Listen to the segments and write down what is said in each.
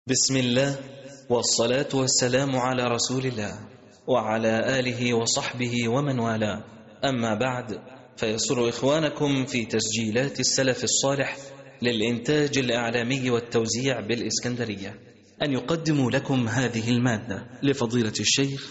بسم الله والصلاة والسلام على رسول الله وعلى آله وصحبه ومن والاه أما بعد فيسر إخوانكم في تسجيلات السلف الصالح للإنتاج الإعلامي والتوزيع بالإسكندرية أن يقدموا لكم هذه المادة لفضيلة الشيخ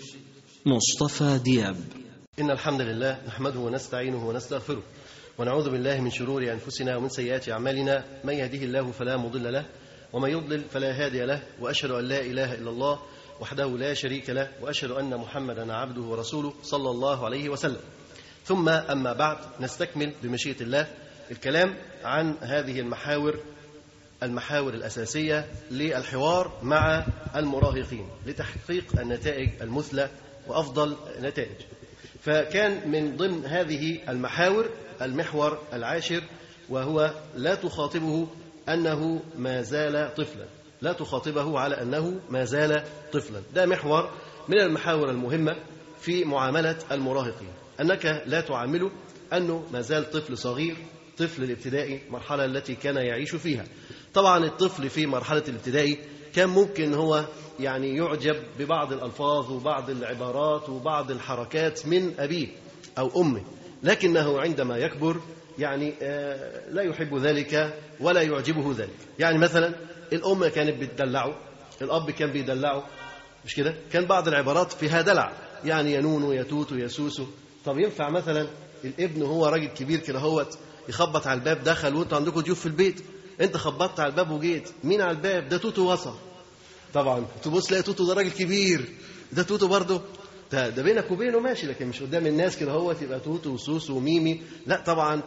مصطفى دياب إن الحمد لله نحمده ونستعينه ونستغفره ونعوذ بالله من شرور أنفسنا ومن سيئات أعمالنا من يهده الله فلا مضل له ومن يضلل فلا هادي له وأشهد أن لا إله إلا الله وحده لا شريك له وأشهد أن محمدا عبده ورسوله صلى الله عليه وسلم ثم أما بعد نستكمل بمشيئة الله الكلام عن هذه المحاور المحاور الأساسية للحوار مع المراهقين لتحقيق النتائج المثلى وأفضل نتائج فكان من ضمن هذه المحاور المحور العاشر وهو لا تخاطبه أنه ما زال طفلا لا تخاطبه على أنه ما زال طفلا ده محور من المحاور المهمة في معاملة المراهقين أنك لا تعامله أنه ما زال طفل صغير طفل الابتدائي مرحلة التي كان يعيش فيها طبعا الطفل في مرحلة الابتدائي كان ممكن هو يعني يعجب ببعض الألفاظ وبعض العبارات وبعض الحركات من أبيه أو أمه لكنه عندما يكبر يعني لا يحب ذلك ولا يعجبه ذلك يعني مثلا الأم كانت بتدلعه الأب كان بيدلعه مش كده كان بعض العبارات فيها دلع يعني يا نونو يا توتو يا سوسو طب ينفع مثلا الابن هو راجل كبير كده هوت يخبط على الباب دخل وانتوا عندكم ضيوف في البيت انت خبطت على الباب وجيت مين على الباب ده توتو وصل طبعا تبص تلاقي توتو ده راجل كبير ده توتو برضه ده, ده بينك وبينه ماشي لكن مش قدام الناس كده هو تبقى توتو وسوسو وميمي لا طبعا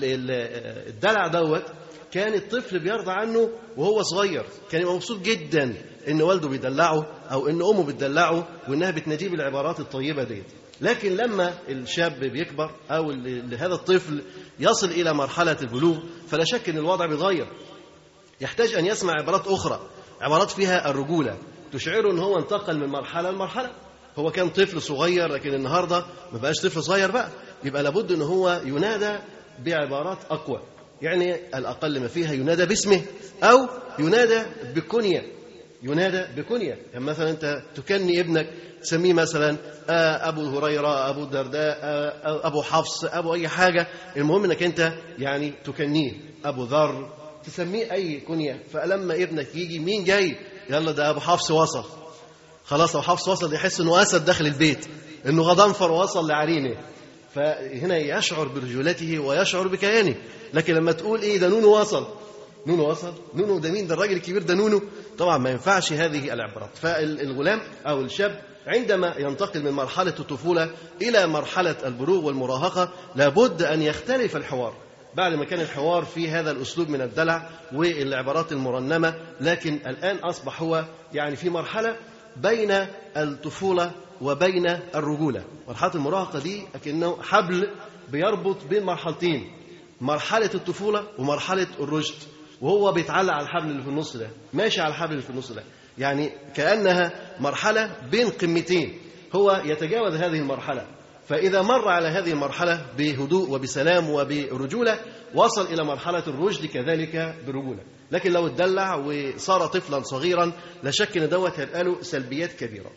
الدلع دوت كان الطفل بيرضى عنه وهو صغير كان يبقى مبسوط جدا ان والده بيدلعه او ان امه بتدلعه وانها بتناديه بالعبارات الطيبه ديت لكن لما الشاب بيكبر او هذا الطفل يصل الى مرحله البلوغ فلا شك ان الوضع بيتغير يحتاج ان يسمع عبارات اخرى عبارات فيها الرجوله تشعره ان هو انتقل من مرحله لمرحله هو كان طفل صغير لكن النهارده ما بقاش طفل صغير بقى يبقى لابد ان هو ينادى بعبارات اقوى يعني الاقل ما فيها ينادى باسمه او ينادى بكنيه ينادى بكنيه يعني مثلا انت تكني ابنك تسميه مثلا ابو هريره ابو الدرداء ابو حفص ابو اي حاجه المهم انك انت يعني تكنيه ابو ذر تسميه اي كنيه فلما ابنك يجي مين جاي يلا ده ابو حفص وصل خلاص ابو حفص وصل يحس انه اسد داخل البيت انه غضنفر وصل لعرينه فهنا يشعر برجولته ويشعر بكيانه لكن لما تقول ايه ده نونو وصل نونو وصل نونو ده مين ده الراجل الكبير ده نونو طبعا ما ينفعش هذه العبارات فالغلام او الشاب عندما ينتقل من مرحله الطفوله الى مرحله البلوغ والمراهقه لابد ان يختلف الحوار بعد ما كان الحوار في هذا الاسلوب من الدلع والعبارات المرنمه لكن الان اصبح هو يعني في مرحله بين الطفوله وبين الرجوله مرحله المراهقه دي اكنه حبل بيربط بين مرحلتين مرحله الطفوله ومرحله الرشد وهو بيتعلق على الحبل اللي في النص ده ماشي على الحبل اللي في النص ده يعني كانها مرحله بين قمتين هو يتجاوز هذه المرحله فإذا مر على هذه المرحلة بهدوء وبسلام وبرجولة وصل إلى مرحلة الرشد كذلك برجولة لكن لو اتدلع وصار طفلا صغيرا لا شك ان دوت هيبقى له سلبيات كبيره.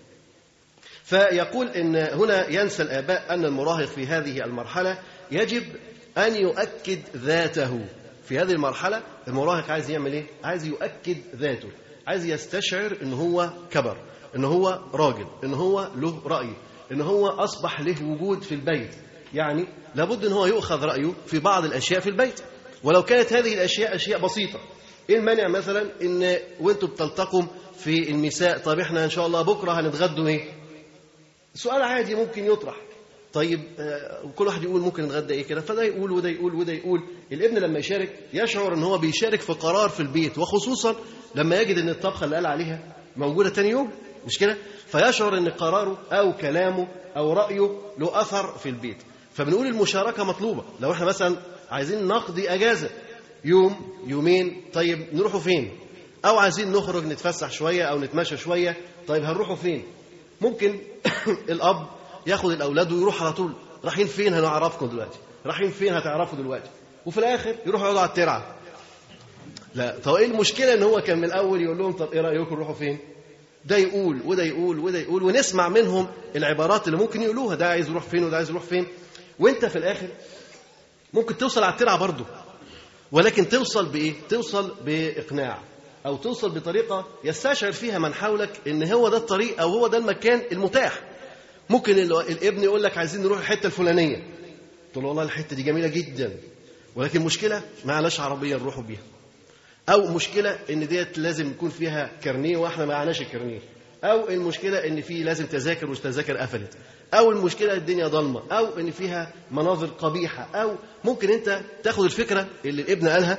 فيقول ان هنا ينسى الاباء ان المراهق في هذه المرحله يجب ان يؤكد ذاته. في هذه المرحله المراهق عايز يعمل ايه؟ عايز يؤكد ذاته، عايز يستشعر ان هو كبر، ان هو راجل، ان هو له راي، ان هو اصبح له وجود في البيت. يعني لابد ان هو يؤخذ رايه في بعض الاشياء في البيت. ولو كانت هذه الاشياء اشياء بسيطه ايه المانع مثلا ان وانتوا بتلتقوا في المساء طب احنا ان شاء الله بكره هنتغدوا ايه سؤال عادي ممكن يطرح طيب آه كل واحد يقول ممكن نتغدى ايه كده فده يقول وده يقول وده يقول الابن لما يشارك يشعر ان هو بيشارك في قرار في البيت وخصوصا لما يجد ان الطبخه اللي قال عليها موجوده تاني يوم مش كده فيشعر ان قراره او كلامه او رايه له اثر في البيت فبنقول المشاركه مطلوبه لو احنا مثلا عايزين نقضي اجازه يوم يومين طيب نروحوا فين او عايزين نخرج نتفسح شويه او نتمشى شويه طيب هنروحوا فين ممكن الاب ياخد الاولاد ويروح على طول رايحين فين هنعرفكم دلوقتي رايحين فين هتعرفوا دلوقتي وفي الاخر يروحوا يقعدوا على الترعه لا طب ايه المشكله ان هو كان من الاول يقول لهم طب ايه رايكم نروحوا فين ده يقول وده يقول وده يقول ونسمع منهم العبارات اللي ممكن يقولوها ده عايز يروح فين وده عايز يروح فين وانت في الاخر ممكن توصل على الترعه برضه ولكن توصل بايه توصل باقناع او توصل بطريقه يستشعر فيها من حولك ان هو ده الطريق او هو ده المكان المتاح ممكن ال- الابن يقول لك عايزين نروح الحته الفلانيه تقول له والله الحته دي جميله جدا ولكن مشكله معناش عربيه نروحوا بيها او مشكله ان ديت لازم يكون فيها كارنيه واحنا ما معناش الكارنيه او المشكله ان في لازم تذاكر والتذاكر قفلت او المشكله الدنيا ضلمه او ان فيها مناظر قبيحه او ممكن انت تاخد الفكره اللي الابن قالها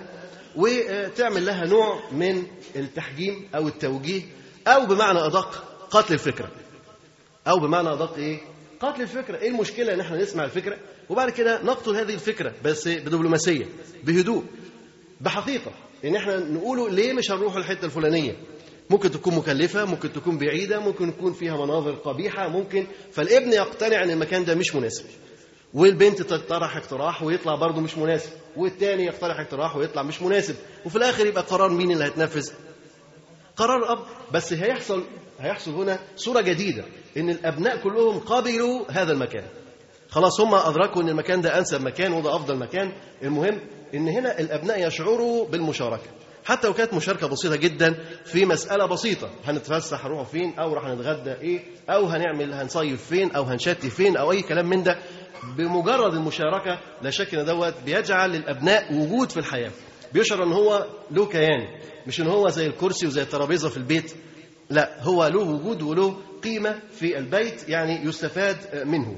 وتعمل لها نوع من التحجيم او التوجيه او بمعنى ادق قتل الفكره او بمعنى ادق ايه قتل الفكره ايه المشكله ان احنا نسمع الفكره وبعد كده نقتل هذه الفكره بس بدبلوماسيه بهدوء بحقيقه ان احنا نقوله ليه مش هنروح الحته الفلانيه ممكن تكون مكلفه ممكن تكون بعيده ممكن يكون فيها مناظر قبيحه ممكن فالابن يقتنع ان المكان ده مش مناسب والبنت تقترح اقتراح ويطلع برضه مش مناسب والتاني يقترح اقتراح ويطلع مش مناسب وفي الاخر يبقى قرار مين اللي هيتنفذ قرار الاب بس هيحصل هيحصل هنا صوره جديده ان الابناء كلهم قبلوا هذا المكان خلاص هم ادركوا ان المكان ده انسب مكان وده افضل مكان المهم ان هنا الابناء يشعروا بالمشاركه حتى لو كانت مشاركه بسيطه جدا في مساله بسيطه هنتفسح نروح فين او راح نتغدى ايه او هنعمل هنصيف فين او هنشتي فين او اي كلام من ده بمجرد المشاركه لا شك ان دوت بيجعل للابناء وجود في الحياه بيشعر ان هو له كيان مش ان هو زي الكرسي وزي الترابيزه في البيت لا هو له وجود وله قيمه في البيت يعني يستفاد منه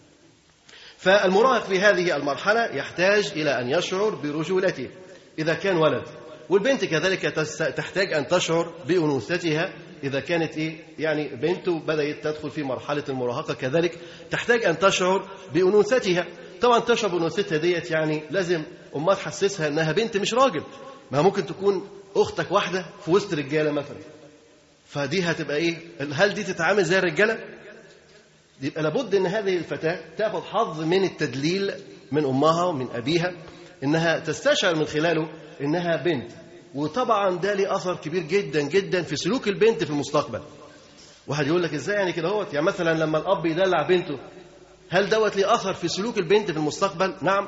فالمراهق في هذه المرحلة يحتاج إلى أن يشعر برجولته إذا كان ولد والبنت كذلك تست- تحتاج أن تشعر بأنوثتها إذا كانت إيه يعني بنت بدأت تدخل في مرحلة المراهقة كذلك تحتاج أن تشعر بأنوثتها طبعا تشعر بأنوثتها ديت يعني لازم أمها تحسسها أنها بنت مش راجل ما ممكن تكون أختك واحدة في وسط رجالة مثلا فدي هتبقى إيه هل دي تتعامل زي الرجالة يبقى لابد ان هذه الفتاه تاخذ حظ من التدليل من امها ومن ابيها انها تستشعر من خلاله انها بنت وطبعا ده ليه اثر كبير جدا جدا في سلوك البنت في المستقبل واحد يقول لك ازاي يعني كده هوت يعني مثلا لما الاب يدلع بنته هل دوت ليه اثر في سلوك البنت في المستقبل نعم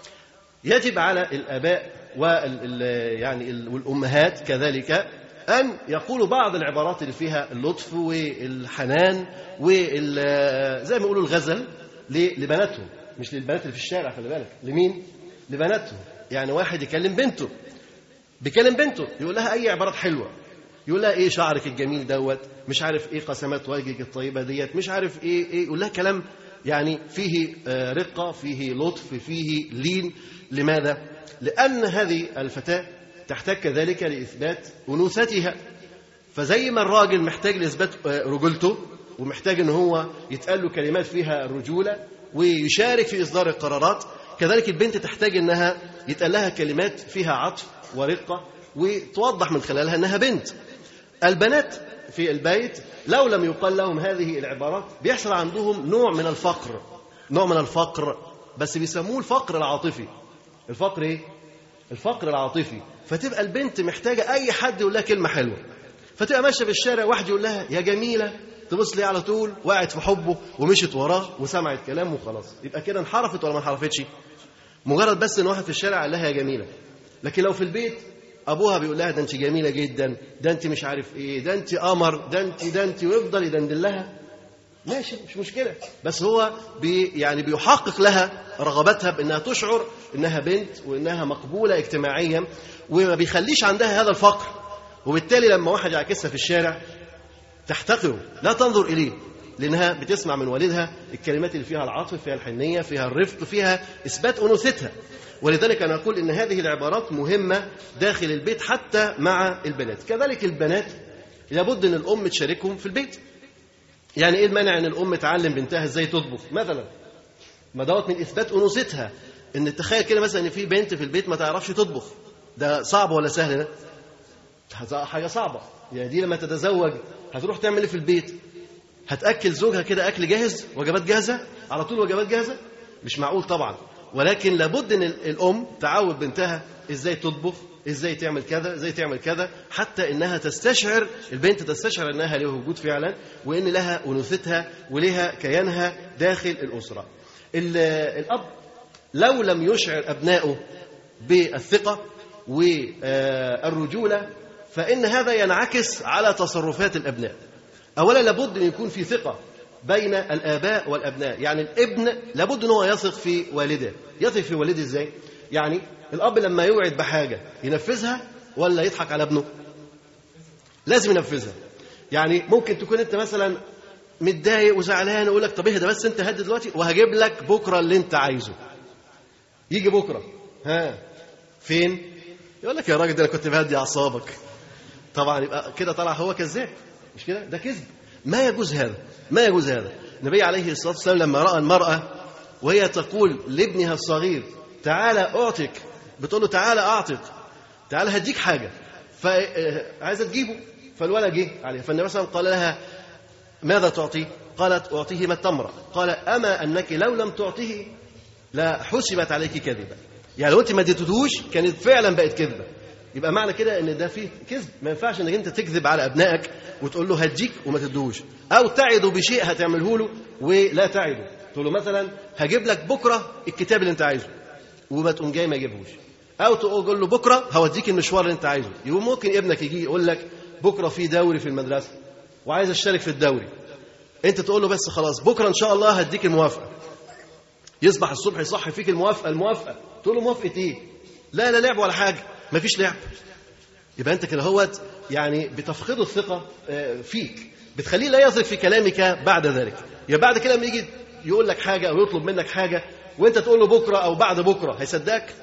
يجب على الاباء وال يعني ال- والامهات كذلك ان يقولوا بعض العبارات اللي فيها اللطف والحنان وال زي ما يقولوا الغزل ل- لبناتهم مش للبنات اللي في الشارع خلي بالك لمين؟ لبناتهم يعني واحد يكلم بنته بيكلم بنته يقول لها اي عبارات حلوه يقول لها ايه شعرك الجميل دوت مش عارف ايه قسمات وجهك الطيبه ديت مش عارف ايه ايه يقول لها كلام يعني فيه آه، رقه فيه لطف فيه لين لماذا لان هذه الفتاه تحتاج كذلك لاثبات انوثتها فزي ما الراجل محتاج لاثبات آه، رجولته ومحتاج ان هو يتقال له كلمات فيها الرجوله ويشارك في اصدار القرارات كذلك البنت تحتاج انها يتقال لها كلمات فيها عطف ورقه وتوضح من خلالها انها بنت البنات في البيت لو لم يقال لهم هذه العبارات بيحصل عندهم نوع من الفقر نوع من الفقر بس بيسموه الفقر العاطفي الفقر ايه الفقر العاطفي فتبقى البنت محتاجه اي حد يقول لها كلمه حلوه فتبقى ماشيه في الشارع واحد يقول لها يا جميله تبص ليه على طول وقعت في حبه ومشت وراه وسمعت كلامه وخلاص يبقى كده انحرفت ولا ما انحرفتش مجرد بس ان واحد في الشارع قال لها يا جميله لكن لو في البيت ابوها بيقول لها ده انت جميله جدا ده انت مش عارف ايه ده انت قمر ده انت ده انت ويفضل يدندن لها ماشي مش مشكله بس هو بي يعني بيحقق لها رغبتها بانها تشعر انها بنت وانها مقبوله اجتماعيا وما بيخليش عندها هذا الفقر وبالتالي لما واحد يعكسها في الشارع تحتقره لا تنظر اليه لانها بتسمع من والدها الكلمات اللي فيها العطف فيها الحنيه فيها الرفق فيها اثبات انوثتها ولذلك انا اقول ان هذه العبارات مهمه داخل البيت حتى مع البنات كذلك البنات لابد ان الام تشاركهم في البيت يعني ايه المانع ان الام تعلم بنتها ازاي تطبخ مثلا ما دوت من اثبات انوثتها ان تخيل كده مثلا ان في بنت في البيت ما تعرفش تطبخ ده صعب ولا سهل ده حاجه صعبه يعني دي لما تتزوج هتروح تعمل ايه في البيت هتاكل زوجها كده اكل جاهز وجبات جاهزه على طول وجبات جاهزه مش معقول طبعا ولكن لابد ان ال- الام تعود بنتها ازاي تطبخ ازاي تعمل كذا ازاي تعمل كذا حتى انها تستشعر البنت تستشعر انها له وجود فعلا وان لها انوثتها ولها كيانها داخل الاسره ال- الاب لو لم يشعر ابنائه بالثقه والرجوله فان هذا ينعكس على تصرفات الابناء اولا لابد ان يكون في ثقه بين الاباء والابناء يعني الابن لابد ان هو يثق في والده يثق في والده ازاي يعني الاب لما يوعد بحاجه ينفذها ولا يضحك على ابنه لازم ينفذها يعني ممكن تكون انت مثلا متضايق وزعلان ويقول لك طب اهدى بس انت هدي دلوقتي وهجيب لك بكره اللي انت عايزه يجي بكره ها فين يقول لك يا راجل ده انا كنت بهدي اعصابك طبعا يبقى كده طلع هو كذاب مش كده ده كذب ما يجوز هذا ما يجوز هذا النبي عليه الصلاه والسلام لما راى المراه وهي تقول لابنها الصغير تعالى اعطك بتقول له تعالى اعطك تعالى هديك حاجه فعايزه تجيبه فالولد جه عليه فالنبي صلى الله عليه وسلم قال لها ماذا تعطيه؟ قالت أعطيه ما التمرة قال أما أنك لو لم تعطيه لا حسبت عليك كذبا يعني لو أنت ما اديتهوش كانت فعلا بقت كذبة يبقى معنى كده ان ده فيه كذب ما ينفعش انك انت تكذب على ابنائك وتقول له هديك وما تدوش او تعده بشيء هتعمله له ولا تعده تقول له مثلا هجيب لك بكره الكتاب اللي انت عايزه وما تقوم جاي ما يجيبهوش او تقول له بكره هوديك المشوار اللي انت عايزه يبقى ممكن ابنك يجي يقول لك بكره في دوري في المدرسه وعايز اشترك في الدوري انت تقول له بس خلاص بكره ان شاء الله هديك الموافقه يصبح الصبح يصحي فيك الموافقه الموافقه تقول له موافقه ايه لا لا لعب ولا حاجه مفيش لعب يبقى انت كده هوت يعني بتفقده الثقه آه، فيك بتخليه لا يثق في كلامك بعد ذلك يبقى بعد كده لما يجي يقول لك حاجه او يطلب منك حاجه وانت تقول له بكره او بعد بكره هيصدقك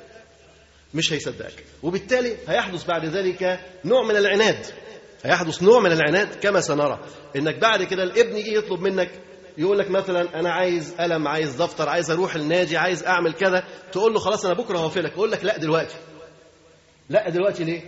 مش هيصدقك وبالتالي هيحدث بعد ذلك نوع من العناد هيحدث نوع من العناد كما سنرى انك بعد كده الابن يجي يطلب منك يقول لك مثلا انا عايز قلم عايز دفتر عايز اروح النادي عايز اعمل كذا تقول له خلاص انا بكره هوافقك يقول لك لا دلوقتي لا دلوقتي ليه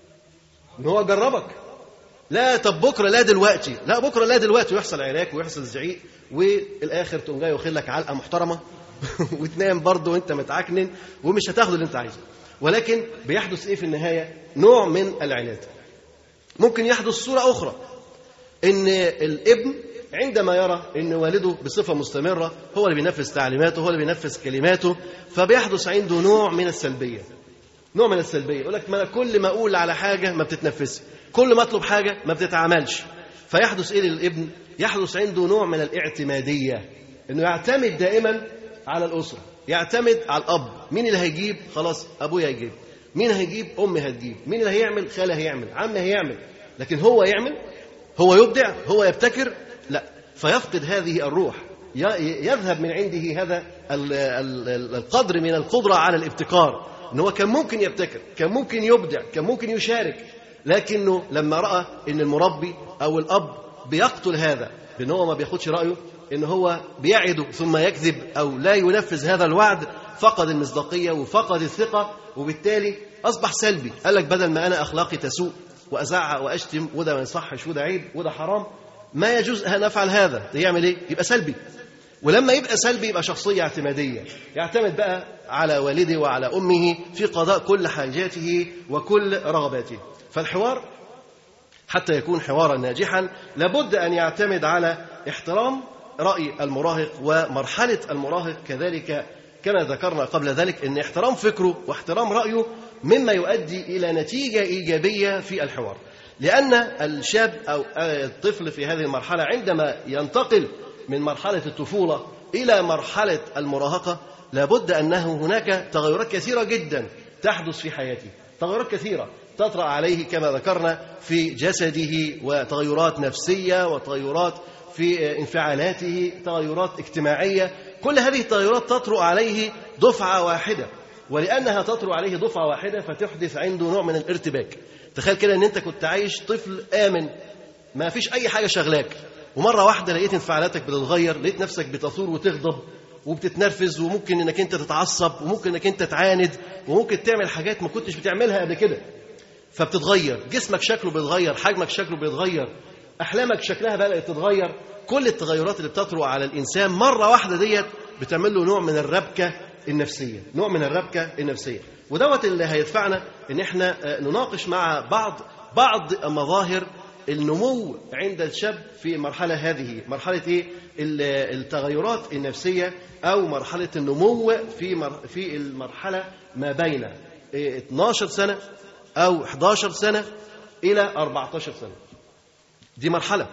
ان هو جربك لا طب بكره لا دلوقتي لا بكره لا دلوقتي ويحصل عراك ويحصل زعيق والاخر تقوم جاي واخد لك علقه محترمه وتنام برضه وانت متعكنن ومش هتاخد اللي انت عايزه ولكن بيحدث ايه في النهايه نوع من العناد ممكن يحدث صوره اخرى ان الابن عندما يرى ان والده بصفه مستمره هو اللي بينفذ تعليماته هو اللي بينفذ كلماته فبيحدث عنده نوع من السلبيه نوع من السلبيه يقول لك ما انا كل ما اقول على حاجه ما بتتنفذش كل ما اطلب حاجه ما بتتعملش فيحدث ايه للابن يحدث عنده نوع من الاعتماديه انه يعتمد دائما على الاسره يعتمد على الاب مين اللي هيجيب خلاص ابويا هيجيب مين هيجيب امي هتجيب مين اللي هيعمل خالي هيعمل عمي هيعمل لكن هو يعمل هو يبدع هو يبتكر لا فيفقد هذه الروح ي- يذهب من عنده هذا ال- ال- ال- القدر من القدره على الابتكار ان هو كان ممكن يبتكر كان ممكن يبدع كان ممكن يشارك لكنه لما راى ان المربي او الاب بيقتل هذا بان هو ما بياخدش رايه ان هو بيعد ثم يكذب او لا ينفذ هذا الوعد فقد المصداقيه وفقد الثقه وبالتالي اصبح سلبي قال لك بدل ما انا اخلاقي تسوء وازعق واشتم وده ما يصحش وده عيب وده حرام ما يجوز ان افعل هذا يعمل ايه يبقى سلبي ولما يبقى سلبي يبقى شخصية اعتمادية يعتمد بقى على والده وعلى أمه في قضاء كل حاجاته وكل رغباته فالحوار حتى يكون حوارا ناجحا لابد أن يعتمد على احترام رأي المراهق ومرحلة المراهق كذلك كما ذكرنا قبل ذلك أن احترام فكره واحترام رأيه مما يؤدي إلى نتيجة إيجابية في الحوار لأن الشاب أو الطفل في هذه المرحلة عندما ينتقل من مرحلة الطفولة إلى مرحلة المراهقة لابد أنه هناك تغيرات كثيرة جدا تحدث في حياته تغيرات كثيرة تطرأ عليه كما ذكرنا في جسده وتغيرات نفسية وتغيرات في انفعالاته تغيرات اجتماعية كل هذه التغيرات تطرأ عليه دفعة واحدة ولأنها تطرأ عليه دفعة واحدة فتحدث عنده نوع من الارتباك تخيل كده ان انت كنت عايش طفل آمن ما فيش أي حاجة شغلاك ومرة واحدة لقيت انفعالاتك بتتغير لقيت نفسك بتثور وتغضب وبتتنرفز وممكن انك انت تتعصب وممكن انك انت تعاند وممكن تعمل حاجات ما كنتش بتعملها قبل كده فبتتغير جسمك شكله بيتغير حجمك شكله بيتغير احلامك شكلها بدات تتغير كل التغيرات اللي بتطرق على الانسان مره واحده ديت بتعمل له نوع من الربكه النفسيه نوع من الربكه النفسيه ودوت اللي هيدفعنا ان احنا نناقش مع بعض بعض مظاهر النمو عند الشاب في المرحله هذه مرحله ايه التغيرات النفسيه او مرحله النمو في في المرحله ما بين 12 سنه او 11 سنه الى 14 سنه دي مرحله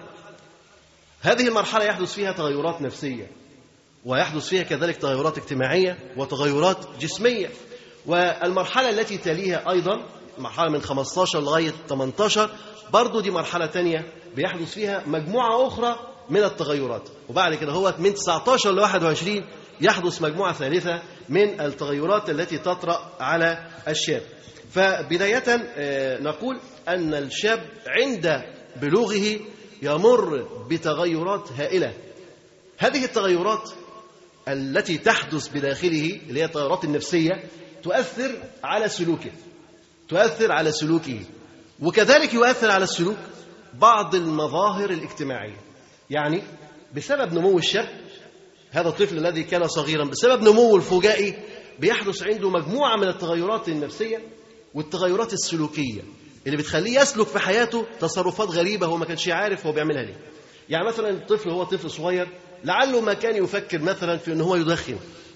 هذه المرحله يحدث فيها تغيرات نفسيه ويحدث فيها كذلك تغيرات اجتماعيه وتغيرات جسميه والمرحله التي تليها ايضا مرحله من 15 لغايه 18 برضو دي مرحله تانية بيحدث فيها مجموعه اخرى من التغيرات وبعد كده هو من 19 ل 21 يحدث مجموعه ثالثه من التغيرات التي تطرا على الشاب فبدايه نقول ان الشاب عند بلوغه يمر بتغيرات هائله هذه التغيرات التي تحدث بداخله اللي هي التغيرات النفسيه تؤثر على سلوكه تؤثر على سلوكه وكذلك يؤثر على السلوك بعض المظاهر الاجتماعيه يعني بسبب نمو الشاب هذا الطفل الذي كان صغيرا بسبب نموه الفجائي بيحدث عنده مجموعه من التغيرات النفسيه والتغيرات السلوكيه اللي بتخليه يسلك في حياته تصرفات غريبه هو ما كانش عارف هو بيعملها ليه يعني مثلا الطفل هو طفل صغير لعله ما كان يفكر مثلا في ان هو يدخن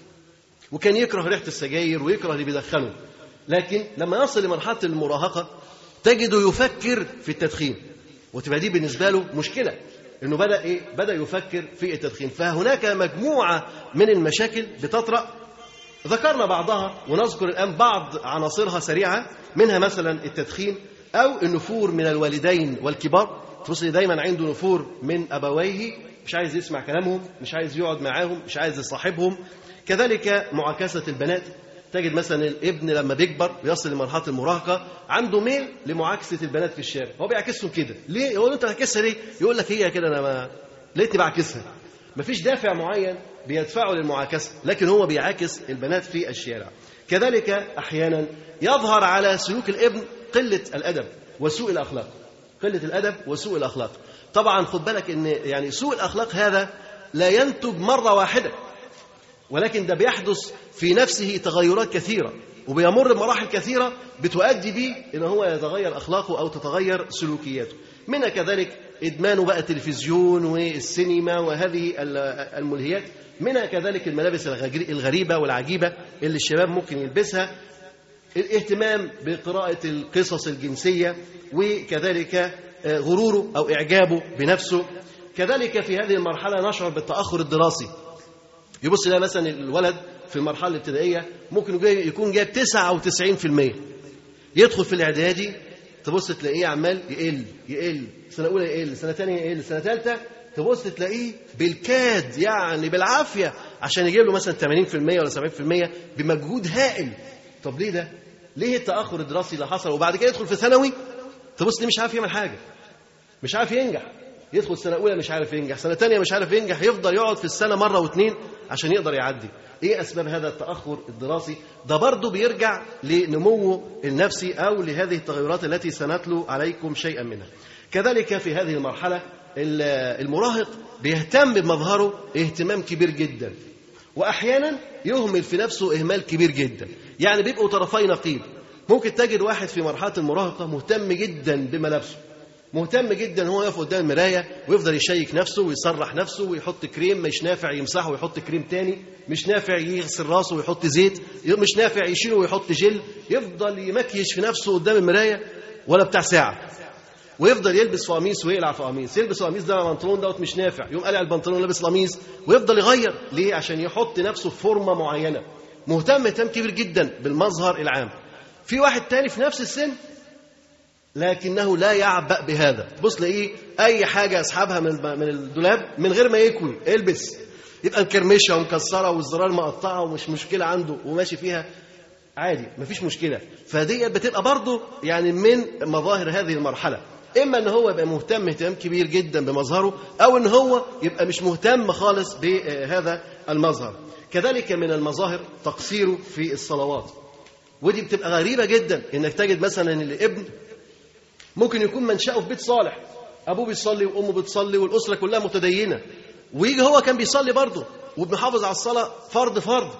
وكان يكره ريحه السجاير ويكره اللي بيدخنه لكن لما يصل لمرحله المراهقه تجده يفكر في التدخين وتبقى دي بالنسبه له مشكله انه بدا ايه بدا يفكر في التدخين فهناك مجموعه من المشاكل بتطرا ذكرنا بعضها ونذكر الان بعض عناصرها سريعه منها مثلا التدخين او النفور من الوالدين والكبار تبص دايما عنده نفور من ابويه مش عايز يسمع كلامهم مش عايز يقعد معاهم مش عايز يصاحبهم كذلك معاكسه البنات تجد مثلا الابن لما بيكبر ويصل لمرحله المراهقه عنده ميل لمعاكسه البنات في الشارع هو بيعكسهم كده ليه يقول انت بتعكسها ليه يقول لك هي كده انا ما لقيتني بعكسها مفيش دافع معين بيدفعه للمعاكسه لكن هو بيعاكس البنات في الشارع كذلك احيانا يظهر على سلوك الابن قله الادب وسوء الاخلاق قله الادب وسوء الاخلاق طبعا خد بالك ان يعني سوء الاخلاق هذا لا ينتج مره واحده ولكن ده بيحدث في نفسه تغيرات كثيره وبيمر بمراحل كثيره بتؤدي به ان هو يتغير اخلاقه او تتغير سلوكياته منها كذلك ادمانه بقى التلفزيون والسينما وهذه الملهيات منها كذلك الملابس الغريبه والعجيبه اللي الشباب ممكن يلبسها الاهتمام بقراءه القصص الجنسيه وكذلك غروره او اعجابه بنفسه كذلك في هذه المرحله نشعر بالتاخر الدراسي يبص يلاقي مثلا الولد في المرحله الابتدائيه ممكن يكون جايب 99% يدخل في الاعدادي تبص تلاقيه عمال يقل يقل سنه اولى يقل سنه ثانيه يقل سنه ثالثه تبص تلاقيه بالكاد يعني بالعافيه عشان يجيب له مثلا 80% ولا 70% بمجهود هائل طب ليه ده؟ ليه التاخر الدراسي اللي حصل وبعد كده يدخل في ثانوي تبص ليه مش عارف يعمل حاجه مش عارف ينجح يدخل سنه اولى مش عارف ينجح سنه ثانيه مش عارف ينجح يفضل يقعد في السنه مره واثنين عشان يقدر يعدي ايه اسباب هذا التاخر الدراسي ده برضه بيرجع لنموه النفسي او لهذه التغيرات التي سنتلو عليكم شيئا منها كذلك في هذه المرحله المراهق بيهتم بمظهره اهتمام كبير جدا واحيانا يهمل في نفسه اهمال كبير جدا يعني بيبقوا طرفي نقيض ممكن تجد واحد في مرحله المراهقه مهتم جدا بملابسه مهتم جدا هو يقف قدام المرايه ويفضل يشيك نفسه ويسرح نفسه ويحط كريم مش نافع يمسحه ويحط كريم تاني مش نافع يغسل راسه ويحط زيت مش نافع يشيله ويحط جل يفضل يمكيش في نفسه قدام المرايه ولا بتاع ساعه ويفضل يلبس في قميص ويقلع في قميص يلبس قميص ده بنطلون دوت مش نافع يقوم قلع البنطلون ولابس قميص ويفضل يغير ليه عشان يحط نفسه في فورمه معينه مهتم اهتمام كبير جدا بالمظهر العام في واحد تاني في نفس السن لكنه لا يعبأ بهذا تبص لاقيه اي حاجه اسحبها من من الدولاب من غير ما يكوي البس يبقى مكرمشه ومكسره والزرار مقطعه ومش مشكله عنده وماشي فيها عادي مفيش مشكله فدي بتبقى برضه يعني من مظاهر هذه المرحله اما ان هو يبقى مهتم اهتمام كبير جدا بمظهره او ان هو يبقى مش مهتم خالص بهذا المظهر كذلك من المظاهر تقصيره في الصلوات ودي بتبقى غريبه جدا انك تجد مثلا ان الابن ممكن يكون منشأه في بيت صالح ابوه بيصلي وامه بتصلي والاسره كلها متدينه ويجي هو كان بيصلي برضه وبنحافظ على الصلاه فرض فرض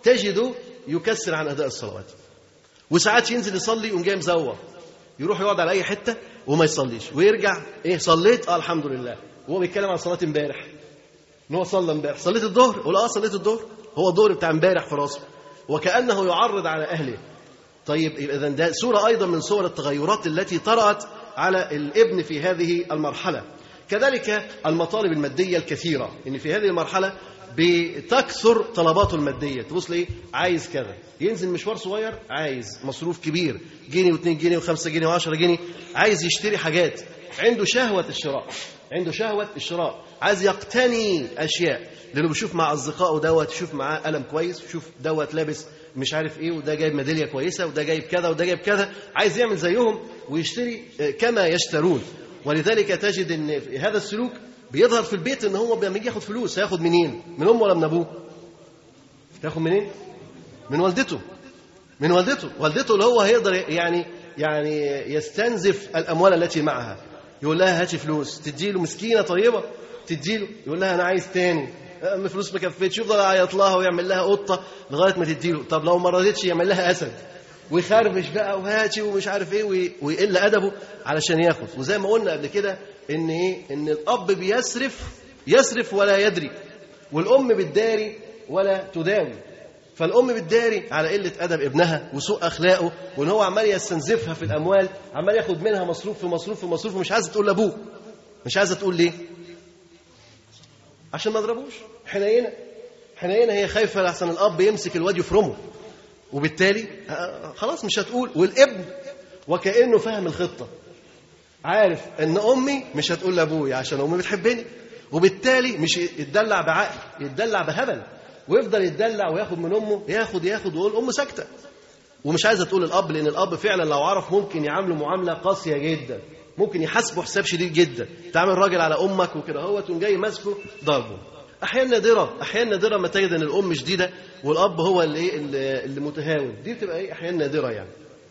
تجده يكسر عن اداء الصلوات وساعات ينزل يصلي يقوم جاي مزوق يروح يقعد على اي حته وما يصليش ويرجع ايه صليت اه الحمد لله وهو بيتكلم عن صلاه امبارح ان هو صلى امبارح صليت الظهر يقول اه صليت الظهر هو الظهر بتاع امبارح في راسه وكانه يعرض على اهله طيب اذا ده صوره ايضا من صور التغيرات التي طرات على الابن في هذه المرحله كذلك المطالب الماديه الكثيره ان في هذه المرحله بتكثر طلباته الماديه تبص ليه عايز كذا ينزل مشوار صغير عايز مصروف كبير جنيه و2 جنيه و5 جنيه و10 جنيه عايز يشتري حاجات عنده شهوه الشراء عنده شهوه الشراء عايز يقتني اشياء لانه بيشوف مع اصدقائه دوت يشوف معاه قلم كويس يشوف دوت لابس مش عارف ايه وده جايب ميداليه كويسه وده جايب كذا وده جايب كذا عايز يعمل زيهم ويشتري كما يشترون ولذلك تجد ان هذا السلوك بيظهر في البيت ان هو لما يجي ياخد فلوس هياخد منين؟ من امه ولا من ابوه؟ تاخد منين؟ من والدته من والدته والدته اللي هو هيقدر يعني يعني يستنزف الاموال التي معها يقول لها هاتي فلوس تديله مسكينه طيبه تديله يقول لها انا عايز تاني فلوس ما كفتش يفضل يعيط لها ويعمل لها قطه لغايه ما تديله طب لو ما رضيتش يعمل لها اسد ويخربش بقى وهاتي ومش عارف ايه ويقل ادبه علشان ياخد وزي ما قلنا قبل كده ان ايه ان الاب بيسرف يسرف ولا يدري والام بتداري ولا تداوي فالام بتداري على قله ادب ابنها وسوء اخلاقه وان هو عمال يستنزفها في الاموال عمال ياخد منها مصروف في مصروف في مصروف ومش عايزه تقول لابوه مش عايزه تقول ليه عشان ما اضربوش حنينه حنينه هي خايفه لحسن الاب يمسك الواد يفرمه وبالتالي خلاص مش هتقول والابن وكانه فاهم الخطه عارف ان امي مش هتقول لابويا عشان امي بتحبني وبالتالي مش يتدلع بعقل يتدلع بهبل ويفضل يتدلع وياخد من امه ياخد ياخد ويقول امه ساكته ومش عايزه تقول الاب لان الاب فعلا لو عرف ممكن يعامله معامله قاسيه جدا ممكن يحاسبه حساب شديد جدا تعامل راجل على امك وكده هو تقوم جاي ماسكه ضربه احيانا نادره احيانا نادره ما تجد ان الام شديده والاب هو اللي ايه اللي متهاون دي بتبقى ايه احيانا نادره يعني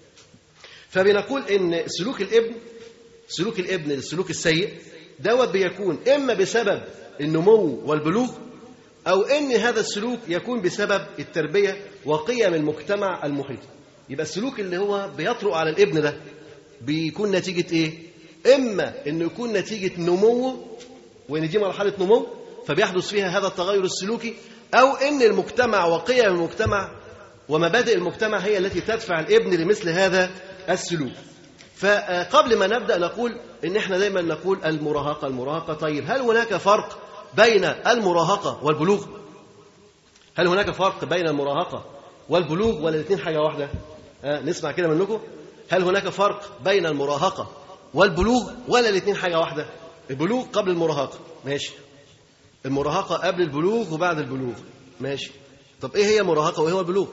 فبنقول ان سلوك الابن سلوك الابن السلوك السيء دوت بيكون اما بسبب النمو والبلوغ او ان هذا السلوك يكون بسبب التربيه وقيم المجتمع المحيط يبقى السلوك اللي هو بيطرق على الابن ده بيكون نتيجه ايه اما انه يكون نتيجه نموه وان دي مرحله نمو فبيحدث فيها هذا التغير السلوكي او ان المجتمع وقيم المجتمع ومبادئ المجتمع هي التي تدفع الابن لمثل هذا السلوك فقبل ما نبدا نقول ان احنا دايما نقول المراهقه المراهقه طيب هل هناك فرق بين المراهقه والبلوغ هل هناك فرق بين المراهقه والبلوغ ولا الاثنين حاجه واحده آه نسمع كده منكم هل هناك فرق بين المراهقه والبلوغ ولا الاثنين حاجه واحده البلوغ قبل المراهقه ماشي المراهقه قبل البلوغ وبعد البلوغ ماشي طب ايه هي المراهقه وايه هو البلوغ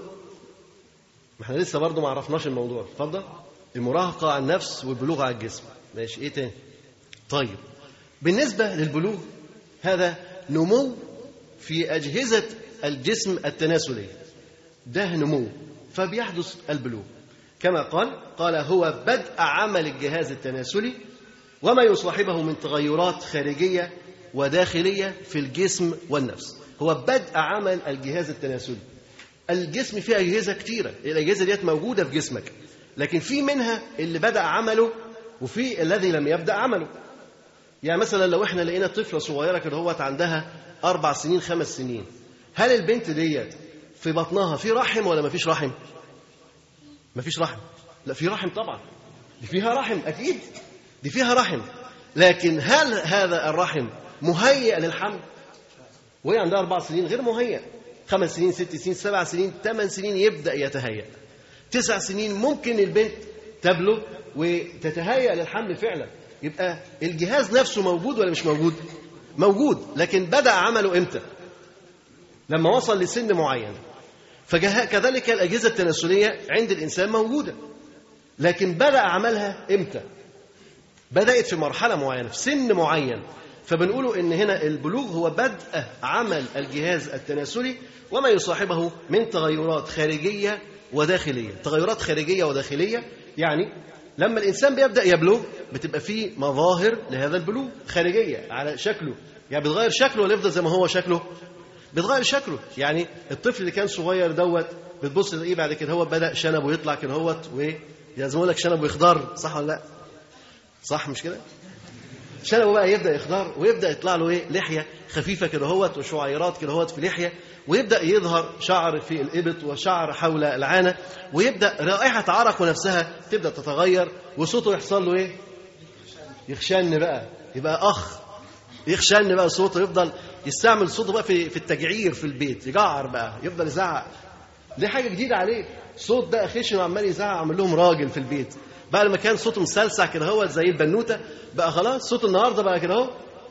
ما احنا لسه برضه ما عرفناش الموضوع اتفضل المراهقة على النفس والبلوغ على الجسم ماشي ايه تاني طيب بالنسبة للبلوغ هذا نمو في أجهزة الجسم التناسلية ده نمو فبيحدث البلوغ كما قال قال هو بدء عمل الجهاز التناسلي وما يصاحبه من تغيرات خارجية وداخلية في الجسم والنفس هو بدء عمل الجهاز التناسلي الجسم فيه أجهزة كتيرة الأجهزة ديت موجودة في جسمك لكن في منها اللي بدأ عمله وفي الذي لم يبدأ عمله يعني مثلا لو احنا لقينا طفلة صغيرة كده هوت عندها أربع سنين خمس سنين هل البنت ديت في بطنها في رحم ولا ما فيش رحم؟ ما فيش رحم لا في رحم طبعا دي فيها رحم أكيد دي فيها رحم لكن هل هذا الرحم مهيئ للحمل؟ وهي عندها أربع سنين غير مهيئ خمس سنين ست سنين سبع سنين ثمان سنين يبدأ يتهيأ تسع سنين ممكن البنت تبلغ وتتهيأ للحمل فعلا يبقى الجهاز نفسه موجود ولا مش موجود؟ موجود لكن بدأ عمله امتى؟ لما وصل لسن معين فكذلك الأجهزة التناسلية عند الإنسان موجودة لكن بدأ عملها امتى؟ بدأت في مرحلة معينة في سن معين فبنقوله ان هنا البلوغ هو بدء عمل الجهاز التناسلي وما يصاحبه من تغيرات خارجيه وداخليه، تغيرات خارجيه وداخليه يعني لما الانسان بيبدا يبلغ بتبقى فيه مظاهر لهذا البلوغ خارجيه على شكله، يعني بيتغير شكله ولا يفضل زي ما هو شكله؟ بيتغير شكله يعني الطفل اللي كان صغير دوت بتبص تلاقيه بعد كده هو بدا شنبه يطلع كده هوت ويلزموا لك شنبه يخضر صح ولا لا؟ صح مش كده؟ شنبه بقى يبدا يخضر ويبدا يطلع له ايه لحيه خفيفه كده هوت وشعيرات كده هوت في لحيه ويبدا يظهر شعر في الابط وشعر حول العانه ويبدا رائحه عرقه نفسها تبدا تتغير وصوته يحصل له ايه؟ يخشن بقى يبقى اخ يخشن بقى صوته يفضل يستعمل صوته بقى في في التجعير في البيت يجعر بقى يفضل يزعق دي حاجه جديده عليه صوت بقى خشن وعمال يزعق عامل لهم راجل في البيت بقى لما كان صوته مسلسع كده هو زي البنوته بقى خلاص صوت النهارده بقى كده اهو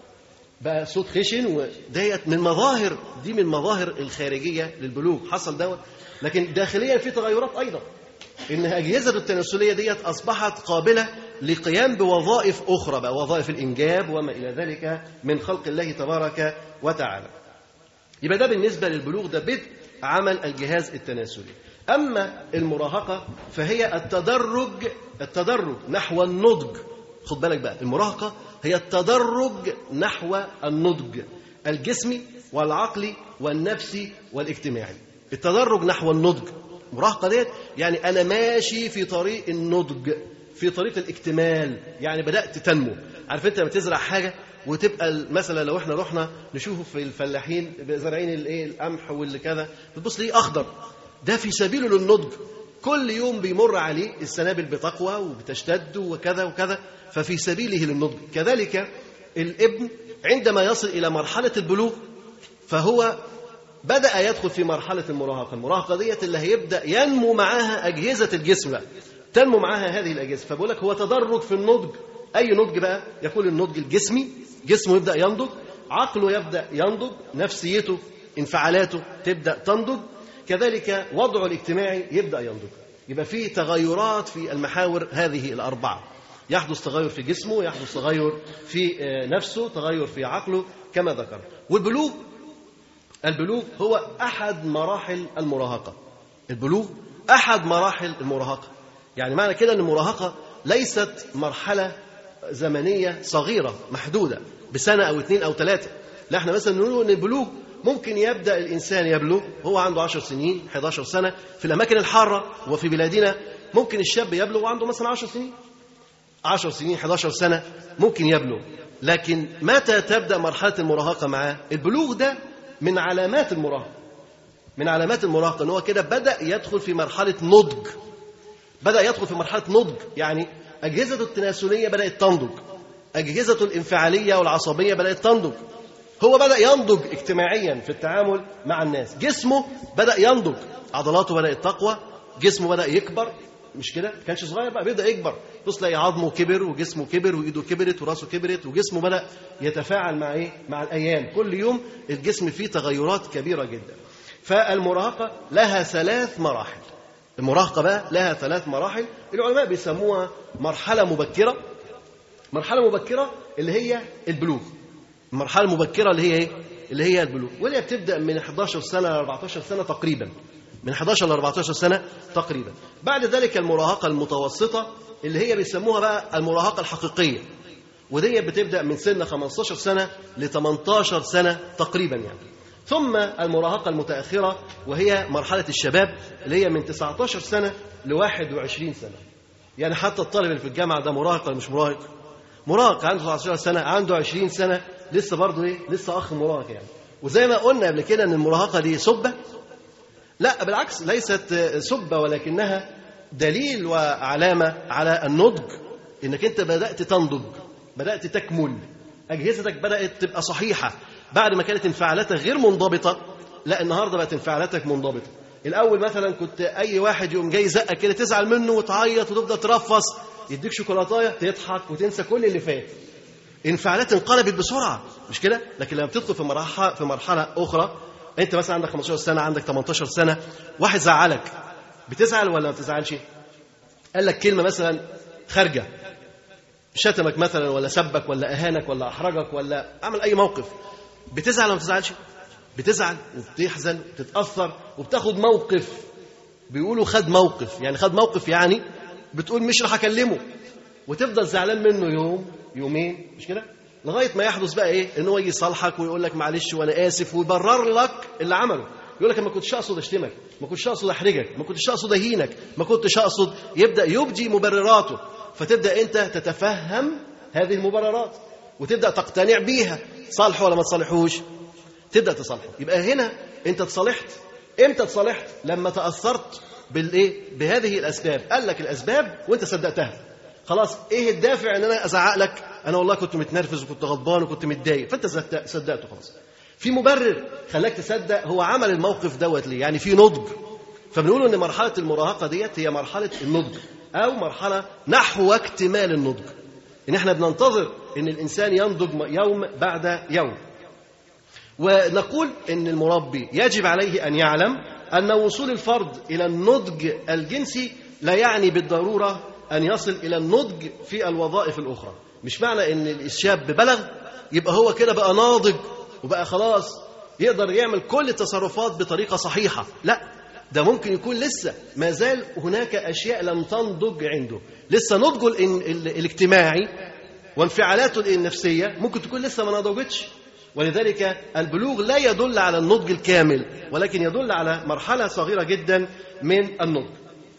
بقى صوت خشن وديت من مظاهر دي من مظاهر الخارجيه للبلوغ حصل دوت لكن داخليا في تغيرات ايضا ان اجهزه التناسليه ديت اصبحت قابله لقيام بوظائف اخرى بقى وظائف الانجاب وما الى ذلك من خلق الله تبارك وتعالى يبقى ده بالنسبه للبلوغ ده بدء عمل الجهاز التناسلي اما المراهقه فهي التدرج التدرج نحو النضج خد بالك بقى المراهقه هي التدرج نحو النضج الجسمي والعقلي والنفسي والاجتماعي التدرج نحو النضج المراهقه ديت يعني انا ماشي في طريق النضج في طريق الاكتمال يعني بدات تنمو عارف انت لما تزرع حاجه وتبقى مثلا لو احنا رحنا نشوفه في الفلاحين زارعين الايه القمح واللي كذا بتبص ليه اخضر ده في سبيله للنضج كل يوم بيمر عليه السنابل بتقوى وبتشتد وكذا وكذا ففي سبيله للنضج كذلك الابن عندما يصل الى مرحله البلوغ فهو بدأ يدخل في مرحلة المراهقة المراهقة ديت اللي هيبدأ ينمو معاها أجهزة الجسم بقى تنمو معاها هذه الأجهزة فبقول لك هو تدرج في النضج أي نضج بقى يكون النضج الجسمي جسمه يبدأ ينضج عقله يبدأ ينضج نفسيته انفعالاته تبدأ تنضج كذلك وضعه الاجتماعي يبدأ ينضج يبقى في تغيرات في المحاور هذه الأربعة يحدث تغير في جسمه يحدث تغير في نفسه تغير في عقله كما ذكر والبلوغ البلوغ هو أحد مراحل المراهقة البلوغ أحد مراحل المراهقة يعني معنى كده أن المراهقة ليست مرحلة زمنية صغيرة محدودة بسنة أو اثنين أو ثلاثة لا احنا مثلا نقول أن البلوغ ممكن يبدأ الإنسان يبلغ هو عنده 10 سنين 11 سنة في الأماكن الحارة وفي بلادنا ممكن الشاب يبلغ وعنده مثلا 10 سنين 10 سنين 11 سنة ممكن يبلغ لكن متى تبدأ مرحلة المراهقة معاه البلوغ ده من علامات المراهقة من علامات المراهقة ان هو كده بدأ يدخل في مرحلة نضج بدأ يدخل في مرحلة نضج يعني أجهزة التناسلية بدأت تنضج أجهزة الانفعالية والعصبية بدأت تنضج هو بدأ ينضج اجتماعيا في التعامل مع الناس جسمه بدأ ينضج عضلاته بدأت تقوى جسمه بدأ يكبر مش كده؟ ما كانش صغير بقى بيبدا يكبر بص تلاقي عظمه كبر وجسمه كبر وايده كبرت وراسه كبرت وجسمه بدا يتفاعل مع ايه؟ مع الايام كل يوم الجسم فيه تغيرات كبيره جدا فالمراهقه لها ثلاث مراحل المراهقه بقى لها ثلاث مراحل العلماء بيسموها مرحله مبكره مرحله مبكره اللي هي البلوغ المرحله المبكره اللي هي ايه؟ اللي هي البلوغ واللي بتبدا من 11 سنه ل 14 سنه تقريبا من 11 ل 14 سنة تقريبا بعد ذلك المراهقة المتوسطة اللي هي بيسموها بقى المراهقة الحقيقية ودي بتبدأ من سن 15 سنة ل 18 سنة تقريبا يعني ثم المراهقة المتأخرة وهي مرحلة الشباب اللي هي من 19 سنة ل 21 سنة يعني حتى الطالب اللي في الجامعة ده مراهق ولا مش مراهق مراهق عنده 19 سنة عنده 20 سنة لسه برضه ايه لسه أخ مراهق يعني وزي ما قلنا قبل كده ان المراهقة دي سبة لا بالعكس ليست سبة ولكنها دليل وعلامة على النضج انك انت بدأت تنضج بدأت تكمل أجهزتك بدأت تبقى صحيحة بعد ما كانت انفعالاتك غير منضبطة لا النهارده بقت انفعالاتك منضبطة الأول مثلا كنت أي واحد يقوم جاي زقك كده تزعل منه وتعيط وتفضل ترفص يديك شوكولاتايه تضحك وتنسى كل اللي فات انفعالات انقلبت بسرعة مش كده لكن لما بتدخل في مرحلة في مرحلة أخرى انت مثلا عندك 15 سنه عندك 18 سنه واحد زعلك بتزعل ولا ما بتزعلش قال لك كلمه مثلا خارجه شتمك مثلا ولا سبك ولا اهانك ولا احرجك ولا عمل اي موقف بتزعل ولا ما بتزعلش بتزعل وبتحزن وبتتاثر وبتاخد موقف بيقولوا خد موقف يعني خد موقف يعني بتقول مش راح اكلمه وتفضل زعلان منه يوم يومين مش كده لغايه ما يحدث بقى ايه ان هو يجي يصالحك ويقول لك معلش وانا اسف ويبرر لك اللي عمله يقول لك ما كنتش اقصد اشتمك ما كنتش اقصد احرجك ما كنتش اقصد اهينك ما كنتش اقصد يبدا يبدي مبرراته فتبدا انت تتفهم هذه المبررات وتبدا تقتنع بيها صالحه ولا ما تصالحوش تبدا تصالحه يبقى هنا انت تصالحت امتى تصالحت لما تاثرت بالايه بهذه الاسباب قال لك الاسباب وانت صدقتها خلاص ايه الدافع ان انا ازعق لك انا والله كنت متنرفز وكنت غضبان وكنت متضايق فانت صدق- صدقته خلاص في مبرر خلاك تصدق هو عمل الموقف دوت ليه يعني في نضج فبنقول ان مرحله المراهقه ديت هي مرحله النضج او مرحله نحو اكتمال النضج ان احنا بننتظر ان الانسان ينضج يوم بعد يوم ونقول ان المربي يجب عليه ان يعلم ان وصول الفرد الى النضج الجنسي لا يعني بالضروره ان يصل الى النضج في الوظائف الاخرى مش معنى ان الشاب بلغ يبقى هو كده بقى ناضج وبقى خلاص يقدر يعمل كل التصرفات بطريقه صحيحه لا ده ممكن يكون لسه ما زال هناك اشياء لم تنضج عنده لسه نضجه الان- ال- الاجتماعي وانفعالاته النفسيه ممكن تكون لسه ما نضجتش ولذلك البلوغ لا يدل على النضج الكامل ولكن يدل على مرحله صغيره جدا من النضج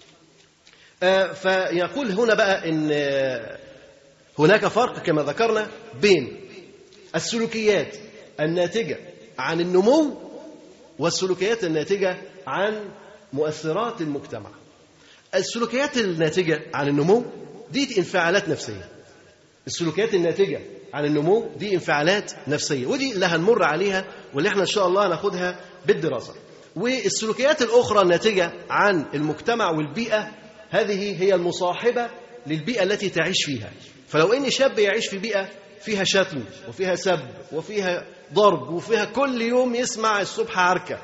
آه، فيقول هنا بقى ان آه، هناك فرق كما ذكرنا بين السلوكيات الناتجه عن النمو والسلوكيات الناتجه عن مؤثرات المجتمع السلوكيات الناتجه عن النمو دي انفعالات نفسيه السلوكيات الناتجه عن النمو دي انفعالات نفسيه ودي اللي هنمر عليها واللي احنا ان شاء الله هناخدها بالدراسه والسلوكيات الاخرى الناتجه عن المجتمع والبيئه هذه هي المصاحبه للبيئه التي تعيش فيها فلو ان شاب يعيش في بيئه فيها شتم وفيها سب وفيها ضرب وفيها كل يوم يسمع الصبح عركه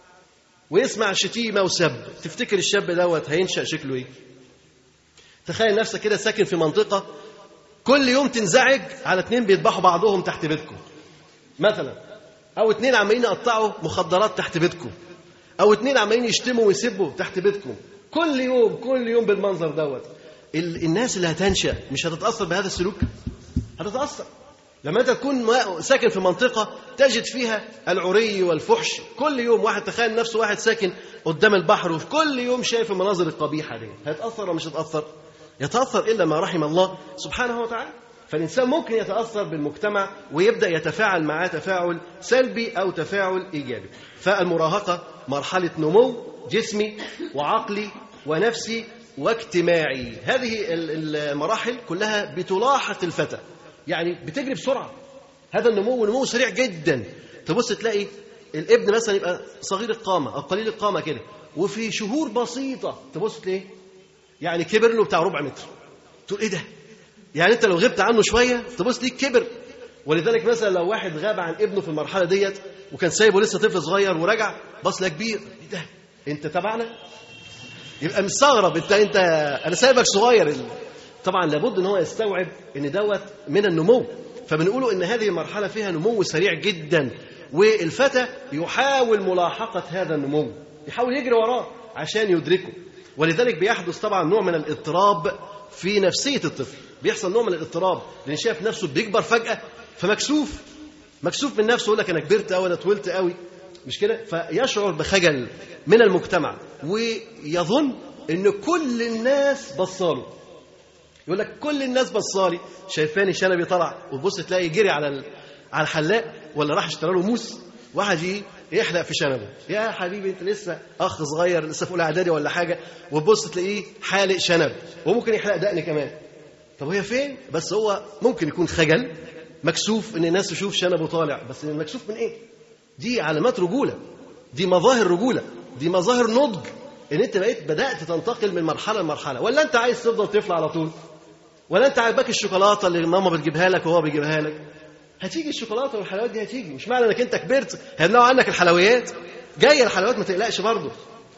ويسمع شتيمه وسب تفتكر الشاب دوت هينشا شكله ايه تخيل نفسك كده ساكن في منطقه كل يوم تنزعج على اتنين بيذبحوا بعضهم تحت بيتكم مثلا او اتنين عمالين يقطعوا مخدرات تحت بيتكم او اتنين عمالين يشتموا ويسبوا تحت بيتكم كل يوم كل يوم بالمنظر دوت ال- الناس اللي هتنشا مش هتتاثر بهذا السلوك هتتاثر لما انت تكون ما- ساكن في منطقه تجد فيها العري والفحش كل يوم واحد تخيل نفسه واحد ساكن قدام البحر وفي كل يوم شايف المناظر القبيحه دي هيتاثر ولا مش هيتاثر يتاثر الا ما رحم الله سبحانه وتعالى فالانسان ممكن يتاثر بالمجتمع ويبدا يتفاعل معاه تفاعل سلبي او تفاعل ايجابي فالمراهقه مرحله نمو جسمي وعقلي ونفسي واجتماعي هذه ال- المراحل كلها بتلاحق الفتى يعني بتجري بسرعه هذا النمو نمو سريع جدا تبص تلاقي الابن مثلا يبقى صغير القامه او قليل القامه كده وفي شهور بسيطه تبص تلاقيه يعني كبر له بتاع ربع متر تقول ايه ده يعني انت لو غبت عنه شويه تبص ليك كبر ولذلك مثلا لو واحد غاب عن ابنه في المرحله ديت وكان سايبه لسه طفل صغير ورجع بص لك كبير ايه ده انت تبعنا يبقى مستغرب انت انت انا سايبك صغير طبعا لابد ان هو يستوعب ان دوت من النمو فبنقوله ان هذه المرحله فيها نمو سريع جدا والفتى يحاول ملاحقه هذا النمو يحاول يجري وراه عشان يدركه ولذلك بيحدث طبعا نوع من الاضطراب في نفسيه الطفل بيحصل نوع من الاضطراب لان شايف نفسه بيكبر فجاه فمكسوف مكسوف من نفسه يقول لك انا كبرت قوي انا طولت قوي مش كده فيشعر بخجل من المجتمع ويظن ان كل الناس بصاله يقول لك كل الناس بصالي شايفاني شنبي طلع وتبص تلاقي جري على ال- على الحلاق ولا راح اشترى له موس واحد يجي يحلق في شنبه يا حبيبي انت لسه اخ صغير لسه في اولى اعدادي ولا حاجه وتبص تلاقيه حالق شنب وممكن يحلق دقن كمان طب هي فين بس هو ممكن يكون خجل مكسوف ان الناس تشوف شنبه طالع بس مكسوف من ايه دي علامات رجوله دي مظاهر رجوله دي مظاهر نضج ان انت بقيت بدات تنتقل من مرحله لمرحله ولا انت عايز تفضل طفل على طول ولا انت عاجباك الشوكولاته اللي ماما بتجيبها لك وهو بيجيبها لك هتيجي الشوكولاته والحلويات دي هتيجي مش معنى انك انت كبرت هيمنعوا عنك الحلويات جايه الحلويات ما تقلقش برضه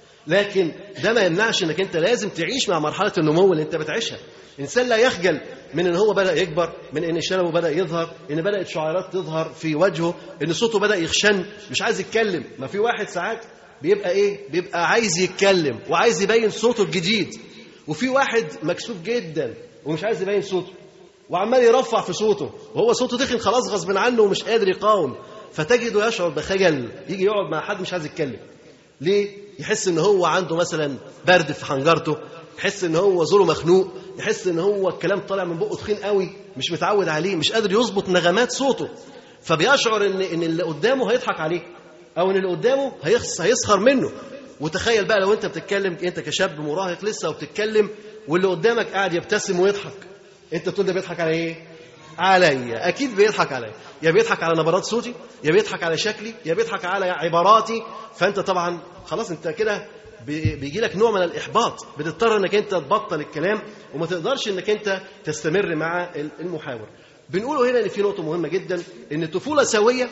لكن ده ما يمنعش انك انت لازم تعيش مع مرحله النمو اللي انت بتعيشها الانسان لا يخجل من ان هو بدا يكبر من ان شنبه بدا يظهر ان بدات شعيرات تظهر في وجهه ان صوته بدا يخشن مش عايز يتكلم ما في واحد ساعات بيبقى ايه بيبقى عايز يتكلم وعايز يبين صوته الجديد وفي واحد مكسوف جدا ومش عايز يبين صوته وعمال يرفع في صوته وهو صوته تخن خلاص غصب عنه ومش قادر يقاوم فتجده يشعر بخجل يجي يقعد مع حد مش عايز يتكلم ليه يحس ان هو عنده مثلا برد في حنجرته يحس ان هو زوره مخنوق يحس ان هو الكلام طالع من بقه تخين قوي مش متعود عليه مش قادر يظبط نغمات صوته فبيشعر ان ان اللي قدامه هيضحك عليه او ان اللي قدامه هيخس هيسخر منه وتخيل بقى لو انت بتتكلم انت كشاب مراهق لسه وبتتكلم واللي قدامك قاعد يبتسم ويضحك انت تقول ده بيضحك على ايه عليا اكيد بيضحك عليا يا بيضحك على نبرات صوتي يا بيضحك على شكلي يا بيضحك على عباراتي فانت طبعا خلاص انت كده بيجي لك نوع من الاحباط بتضطر انك انت تبطل الكلام وما تقدرش انك انت تستمر مع المحاور بنقوله هنا ان في نقطه مهمه جدا ان الطفوله سويه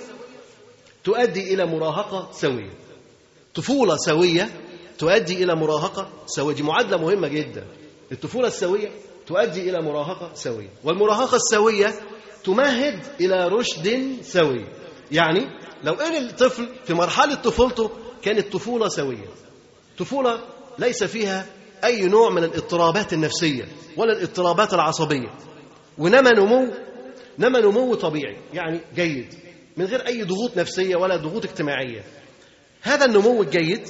تؤدي الى مراهقه سويه طفوله سويه تؤدي الى مراهقه سويه دي معادله مهمه جدا الطفوله السويه تؤدي الى مراهقه سويه والمراهقه السويه تمهد الى رشد سوي يعني لو ان الطفل في مرحله طفولته كانت طفوله سويه طفوله ليس فيها اي نوع من الاضطرابات النفسيه ولا الاضطرابات العصبيه ونمى نمو نمى نمو طبيعي يعني جيد من غير اي ضغوط نفسيه ولا ضغوط اجتماعيه هذا النمو الجيد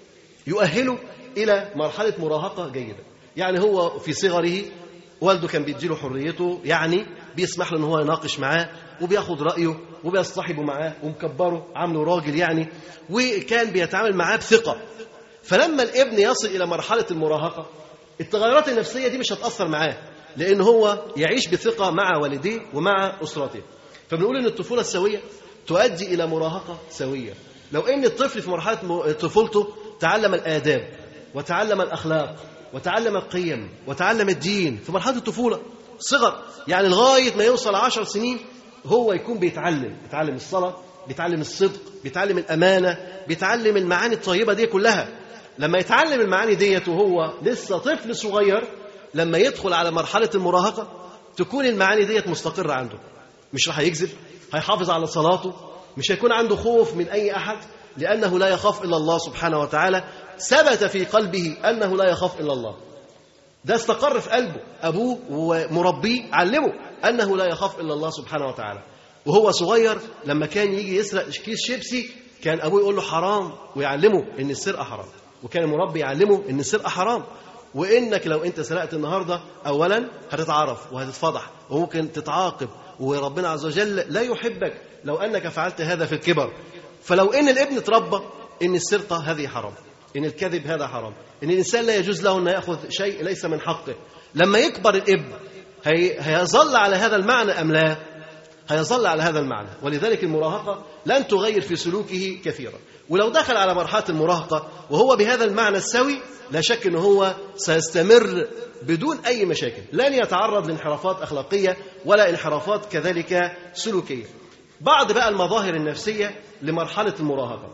يؤهله الى مرحله مراهقه جيده يعني هو في صغره والده كان بيديله حريته يعني بيسمح له ان هو يناقش معاه وبياخد رايه وبيصطحبه معاه ومكبره عامله راجل يعني وكان بيتعامل معاه بثقه فلما الابن يصل الى مرحله المراهقه التغيرات النفسيه دي مش هتاثر معاه لان هو يعيش بثقه مع والديه ومع اسرته فبنقول ان الطفوله السويه تؤدي الى مراهقه سويه لو ان الطفل في مرحله طفولته تعلم الاداب وتعلم الاخلاق وتعلم القيم وتعلم الدين في مرحله الطفوله صغر يعني لغايه ما يوصل عشر سنين هو يكون بيتعلم بيتعلم الصلاه بيتعلم الصدق بيتعلم الامانه بيتعلم المعاني الطيبه دي كلها لما يتعلم المعاني ديت وهو لسه طفل صغير لما يدخل على مرحله المراهقه تكون المعاني ديت مستقره عنده مش راح يكذب هيحافظ على صلاته مش هيكون عنده خوف من اي احد لانه لا يخاف الا الله سبحانه وتعالى ثبت في قلبه انه لا يخاف الا الله ده استقر في قلبه ابوه ومربيه علمه انه لا يخاف الا الله سبحانه وتعالى وهو صغير لما كان يجي يسرق كيس شيبسي كان ابوه يقول له حرام ويعلمه ان السرقه حرام وكان المربي يعلمه ان السرقه حرام وانك لو انت سرقت النهارده اولا هتتعرف وهتتفضح وممكن تتعاقب وربنا عز وجل لا يحبك لو انك فعلت هذا في الكبر فلو ان الابن اتربى ان السرقه هذه حرام ان الكذب هذا حرام ان الانسان لا يجوز له ان ياخذ شيء ليس من حقه لما يكبر الابن هي هيظل على هذا المعنى ام لا هيظل على هذا المعنى ولذلك المراهقه لن تغير في سلوكه كثيرا ولو دخل على مرحله المراهقه وهو بهذا المعنى السوي لا شك ان هو سيستمر بدون اي مشاكل لن يتعرض لانحرافات اخلاقيه ولا انحرافات كذلك سلوكيه بعض بقى المظاهر النفسيه لمرحله المراهقه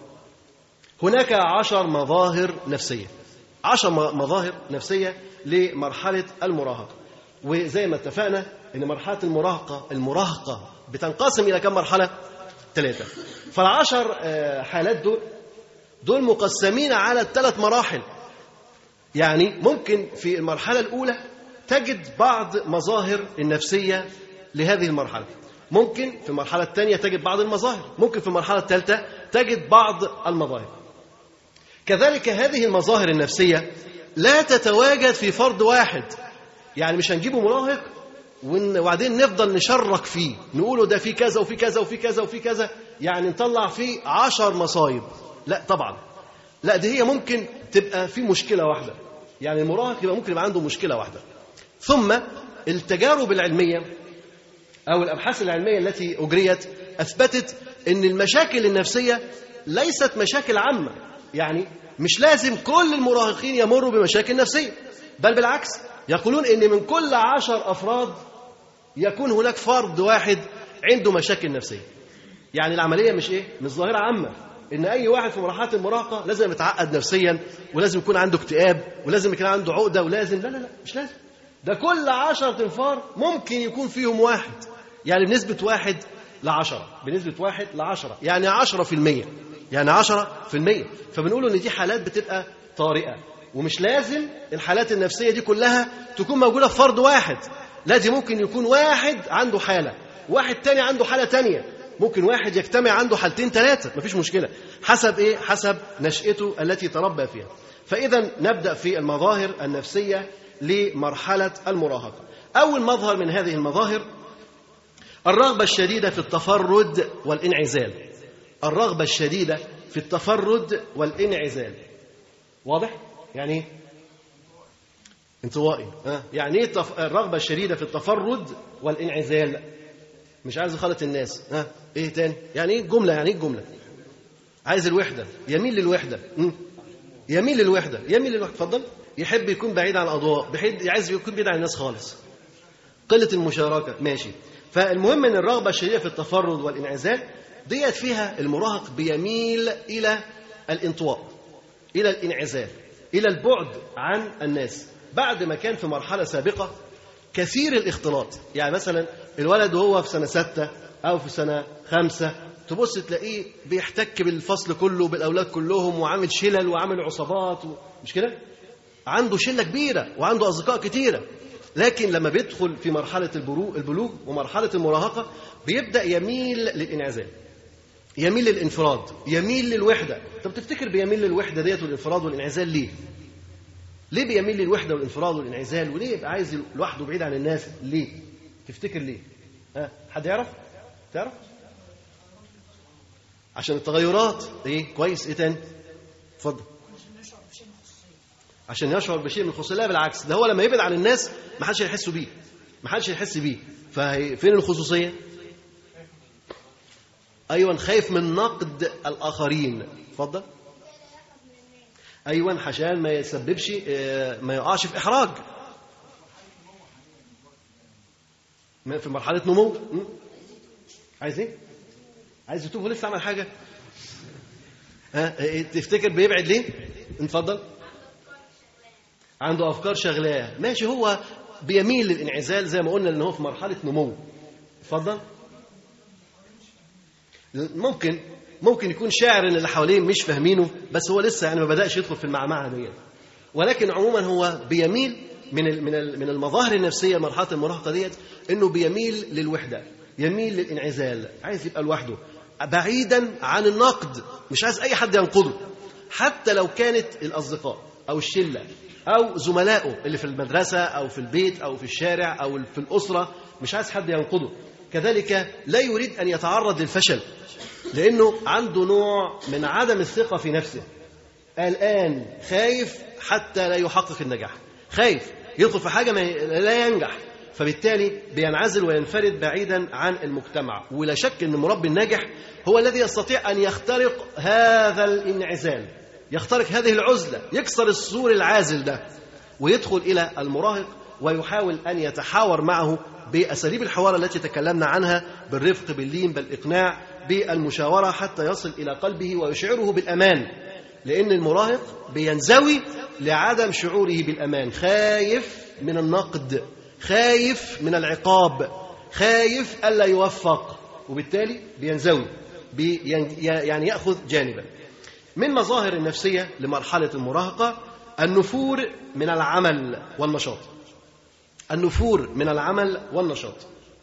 هناك عشر مظاهر نفسيه عشر مظاهر نفسية لمرحلة المراهقة وزي ما اتفقنا ان مرحلة المراهقة المراهقة بتنقسم الى كم مرحلة؟ ثلاثة فالعشر حالات دول دول مقسمين على الثلاث مراحل يعني ممكن في المرحلة الأولى تجد بعض مظاهر النفسية لهذه المرحلة ممكن في المرحلة الثانية تجد بعض المظاهر ممكن في المرحلة الثالثة تجد بعض المظاهر كذلك هذه المظاهر النفسية لا تتواجد في فرد واحد يعني مش هنجيبه مراهق وبعدين نفضل نشرك فيه نقوله ده في كذا وفي كذا وفي كذا وفي كذا يعني نطلع فيه عشر مصايب لا طبعا لا دي هي ممكن تبقى في مشكلة واحدة يعني المراهق يبقى ممكن يبقى عنده مشكلة واحدة ثم التجارب العلمية أو الأبحاث العلمية التي أجريت أثبتت أن المشاكل النفسية ليست مشاكل عامة يعني مش لازم كل المراهقين يمروا بمشاكل نفسية بل بالعكس يقولون ان من كل عشر افراد يكون هناك فرد واحد عنده مشاكل نفسية يعني العملية مش ايه مش ظاهرة عامة ان اي واحد في مرحلة المراهقة لازم يتعقد نفسيا ولازم يكون عنده اكتئاب ولازم يكون عنده عقدة ولازم لا لا لا مش لازم ده كل عشر تنفار ممكن يكون فيهم واحد يعني بنسبة واحد لعشرة بنسبة واحد لعشرة يعني عشرة في المية يعني عشرة في المية فبنقول إن دي حالات بتبقى طارئة ومش لازم الحالات النفسية دي كلها تكون موجودة في فرد واحد لا دي ممكن يكون واحد عنده حالة واحد تاني عنده حالة تانية ممكن واحد يجتمع عنده حالتين ثلاثة مفيش مشكلة حسب إيه حسب نشأته التي تربى فيها فإذا نبدأ في المظاهر النفسية لمرحلة المراهقة أول مظهر من هذه المظاهر الرغبة الشديدة في التفرد والانعزال الرغبة الشديدة في التفرد والانعزال واضح؟ يعني ايه؟ انطوائي ها يعني ايه التف... الرغبة الشديدة في التفرد والانعزال مش عايز يخالط الناس ها ايه تاني يعني ايه جملة يعني ايه الجملة عايز الوحدة يميل للوحدة م? يميل للوحدة يميل للوحدة اتفضل يحب يكون بعيد عن الأضواء بحيث عايز يكون بعيد عن الناس خالص قلة المشاركة ماشي فالمهم ان الرغبة الشديدة في التفرد والانعزال ديت فيها المراهق بيميل إلى الانطواء إلى الانعزال إلى البعد عن الناس بعد ما كان في مرحلة سابقة كثير الاختلاط يعني مثلا الولد وهو في سنة ستة أو في سنة خمسة تبص تلاقيه بيحتك بالفصل كله بالأولاد كلهم وعامل شلل وعامل عصابات و... مش كده؟ عنده شلة كبيرة وعنده أصدقاء كتيرة لكن لما بيدخل في مرحلة البلوغ ومرحلة المراهقة بيبدأ يميل للانعزال يميل للانفراد يميل للوحدة طب تفتكر بيميل للوحدة ديت والانفراد والانعزال ليه ليه بيميل للوحدة والانفراد والانعزال وليه يبقى عايز لوحده بعيد عن الناس ليه تفتكر ليه ها حد يعرف تعرف عشان التغيرات ايه كويس ايه تاني اتفضل عشان يشعر بشيء من الخصوصيه لا بالعكس ده هو لما يبعد عن الناس ما حدش هيحس بيه ما حدش هيحس بيه ففين الخصوصيه ايوه خايف من نقد الاخرين اتفضل ايوه عشان ما يسببش ما يقعش في احراج في مرحله نمو عايز ايه عايز يتوب لسه عمل حاجه ها تفتكر بيبعد ليه اتفضل عنده افكار شغلاه ماشي هو بيميل للانعزال زي ما قلنا ان هو في مرحله نمو اتفضل ممكن ممكن يكون شاعر ان اللي حواليه مش فاهمينه بس هو لسه يعني ما بداش يدخل في المعمعه ديت ولكن عموما هو بيميل من من من المظاهر النفسيه مرحله المراهقه ديت انه بيميل للوحده يميل للانعزال عايز يبقى لوحده بعيدا عن النقد مش عايز اي حد ينقده حتى لو كانت الاصدقاء او الشله او زملائه اللي في المدرسه او في البيت او في الشارع او في الاسره مش عايز حد ينقده كذلك لا يريد ان يتعرض للفشل لانه عنده نوع من عدم الثقه في نفسه الان خايف حتى لا يحقق النجاح خايف يدخل في حاجه ما لا ينجح فبالتالي بينعزل وينفرد بعيدا عن المجتمع ولا شك ان المربي الناجح هو الذي يستطيع ان يخترق هذا الانعزال يخترق هذه العزله يكسر السور العازل ده ويدخل الى المراهق ويحاول ان يتحاور معه باساليب الحوار التي تكلمنا عنها بالرفق باللين بالاقناع بالمشاوره حتى يصل الى قلبه ويشعره بالامان لان المراهق بينزوي لعدم شعوره بالامان خايف من النقد خايف من العقاب خايف الا يوفق وبالتالي بينزوي بي يعني ياخذ جانبا من مظاهر النفسيه لمرحله المراهقه النفور من العمل والنشاط النفور من العمل والنشاط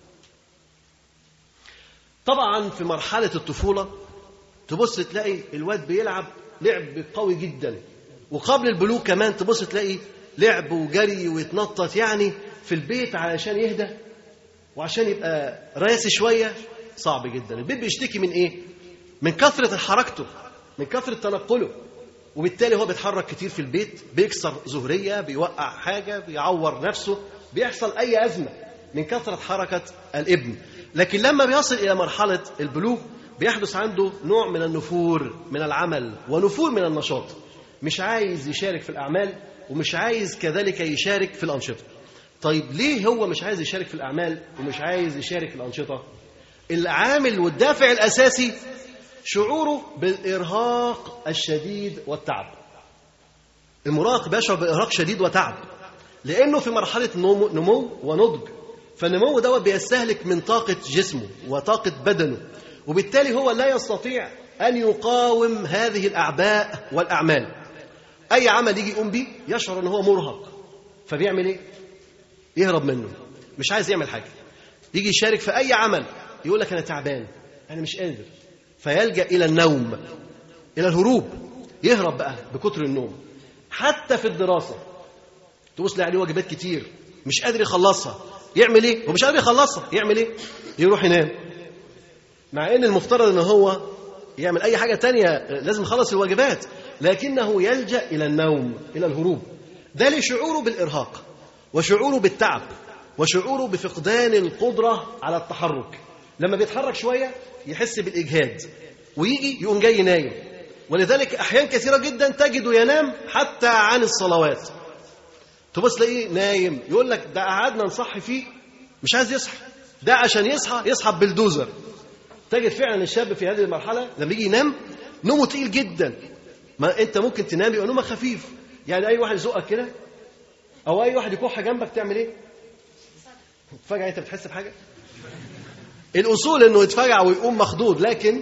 طبعا في مرحله الطفوله تبص تلاقي الواد بيلعب لعب قوي جدا وقبل البلوغ كمان تبص تلاقي لعب وجري ويتنطط يعني في البيت علشان يهدى وعشان يبقى راسي شويه صعب جدا البيت بيشتكي من ايه من كثره حركته من كثره تنقله وبالتالي هو بيتحرك كتير في البيت بيكسر زهريه بيوقع حاجه بيعور نفسه بيحصل اي ازمه من كثره حركه الابن لكن لما بيصل الى مرحله البلوغ بيحدث عنده نوع من النفور من العمل ونفور من النشاط مش عايز يشارك في الاعمال ومش عايز كذلك يشارك في الانشطه طيب ليه هو مش عايز يشارك في الاعمال ومش عايز يشارك في الانشطه العامل والدافع الاساسي شعوره بالارهاق الشديد والتعب المراهق بيشعر بارهاق شديد وتعب لانه في مرحله نمو ونضج فالنمو دوت بيستهلك من طاقه جسمه وطاقه بدنه وبالتالي هو لا يستطيع ان يقاوم هذه الاعباء والاعمال اي عمل يجي يقوم بيه يشعر ان هو مرهق فبيعمل ايه يهرب منه مش عايز يعمل حاجه يجي يشارك في اي عمل يقول لك انا تعبان انا مش قادر فيلجا الى النوم الى الهروب يهرب بقى بكتر النوم حتى في الدراسه تبص لي عليه واجبات كتير مش قادر يخلصها يعمل ايه هو مش قادر يخلصها يعمل ايه يروح ينام مع ان المفترض ان هو يعمل اي حاجه تانية لازم يخلص الواجبات لكنه يلجا الى النوم الى الهروب ده لشعوره بالارهاق وشعوره بالتعب وشعوره بفقدان القدره على التحرك لما بيتحرك شويه يحس بالاجهاد ويجي يقوم جاي نايم ولذلك احيان كثيره جدا تجده ينام حتى عن الصلوات تبص تلاقيه نايم يقول لك ده قعدنا نصحي فيه مش عايز يصحى ده عشان يصحى يصحى بالدوزر تجد فعلا الشاب في هذه المرحله لما يجي ينام نومه تقيل جدا ما انت ممكن تنام يبقى نومك خفيف يعني اي واحد يزقك كده او اي واحد يكح جنبك تعمل ايه فجاه انت بتحس بحاجه الاصول انه يتفجع ويقوم مخضوض لكن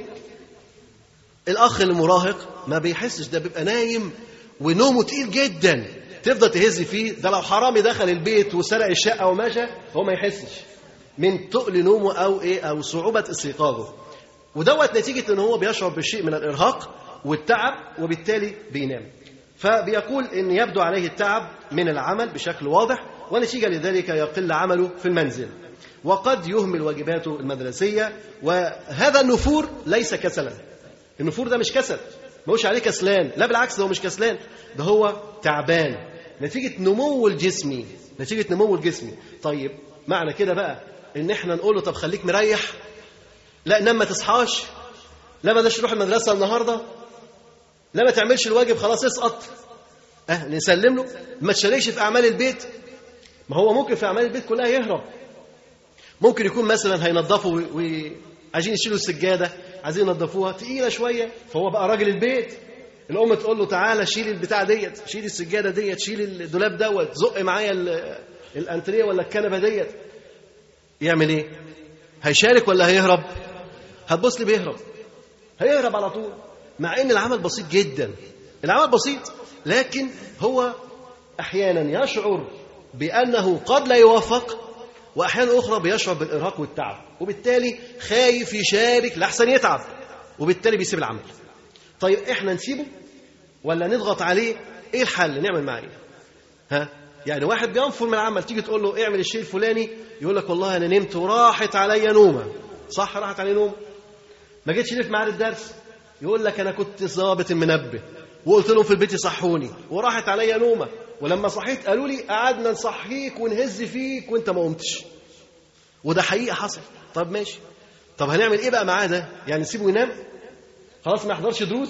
الاخ المراهق ما بيحسش ده بيبقى نايم ونومه تقيل جدا تفضل تهز فيه ده لو حرامي دخل البيت وسرق الشقه ومشى هو ما يحسش من تقل نومه او ايه او صعوبه استيقاظه ودوت نتيجه ان هو بيشعر بشيء من الارهاق والتعب وبالتالي بينام فبيقول ان يبدو عليه التعب من العمل بشكل واضح ونتيجه لذلك يقل عمله في المنزل وقد يهمل واجباته المدرسيه وهذا النفور ليس كسلا النفور ده مش كسل ما هوش عليه كسلان لا بالعكس ده هو مش كسلان ده هو تعبان نتيجه نمو الجسمي نتيجه نمو الجسمي طيب معنى كده بقى ان احنا نقول له طب خليك مريح لا نام ما تصحاش لا بلاش تروح المدرسه النهارده لا ما تعملش الواجب خلاص اسقط اه نسلم له ما تشاركش في اعمال البيت ما هو ممكن في اعمال البيت كلها يهرب ممكن يكون مثلا هينظفوا وعايزين يشيلوا السجاده عايزين ينظفوها تقيله شويه فهو بقى راجل البيت الام تقول له تعالى شيل البتاع ديت شيل السجاده ديت شيل الدولاب دوت زق معايا الانتريه ولا الكنبه ديت يعمل ايه هيشارك ولا هيهرب هتبص لي بيهرب هيهرب على طول مع ان العمل بسيط جدا العمل بسيط لكن هو احيانا يشعر بانه قد لا يوفق واحيانا اخرى بيشعر بالارهاق والتعب وبالتالي خايف يشارك لاحسن يتعب وبالتالي بيسيب العمل طيب احنا نسيبه ولا نضغط عليه ايه الحل نعمل معاه ايه ها يعني واحد بينفر من العمل تيجي تقول له اعمل الشيء الفلاني يقول لك والله انا نمت وراحت عليا نومه صح راحت علي نوم ما جيتش ليه في ميعاد الدرس يقول لك انا كنت ظابط المنبه وقلت لهم في البيت يصحوني وراحت عليا نومه ولما صحيت قالوا لي قعدنا نصحيك ونهز فيك وانت ما قمتش وده حقيقه حصل طب ماشي طب هنعمل ايه بقى معاه ده يعني نسيبه ينام خلاص ما يحضرش دروس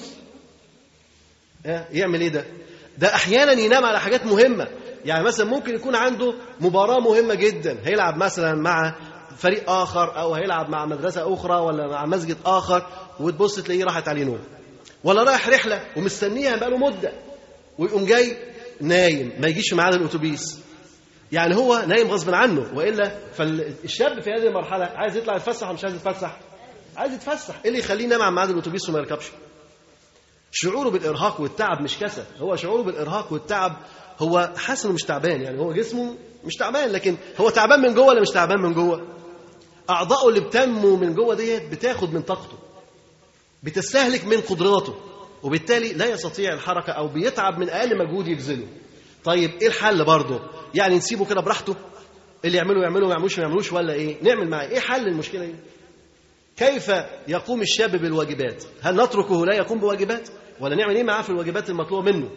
يعمل ايه ده ده احيانا ينام على حاجات مهمه يعني مثلا ممكن يكون عنده مباراه مهمه جدا هيلعب مثلا مع فريق اخر او هيلعب مع مدرسه اخرى ولا مع مسجد اخر وتبص تلاقيه راحت عليه نوم ولا رايح رحله ومستنيها بقاله مده ويقوم جاي نايم ما يجيش معاه الاتوبيس يعني هو نايم غصب عنه والا فالشاب في هذه المرحله عايز يطلع يتفسح ولا مش عايز يتفسح عايز يتفسح ايه اللي يخليه ينام عن ميعاد الاتوبيس وما يركبش شعوره بالارهاق والتعب مش كسل هو شعوره بالارهاق والتعب هو حاسس انه مش تعبان يعني هو جسمه مش تعبان لكن هو تعبان من جوه ولا مش تعبان من جوه اعضائه اللي بتنمو من جوه ديت بتاخد من طاقته بتستهلك من قدراته وبالتالي لا يستطيع الحركه او بيتعب من اقل مجهود يبذله طيب ايه الحل برضه يعني نسيبه كده براحته اللي يعمله يعمله ما يعملوش ما يعملوش ولا ايه نعمل معاه ايه حل المشكله دي كيف يقوم الشاب بالواجبات هل نتركه لا يقوم بواجبات ولا نعمل ايه معاه في الواجبات المطلوبه منه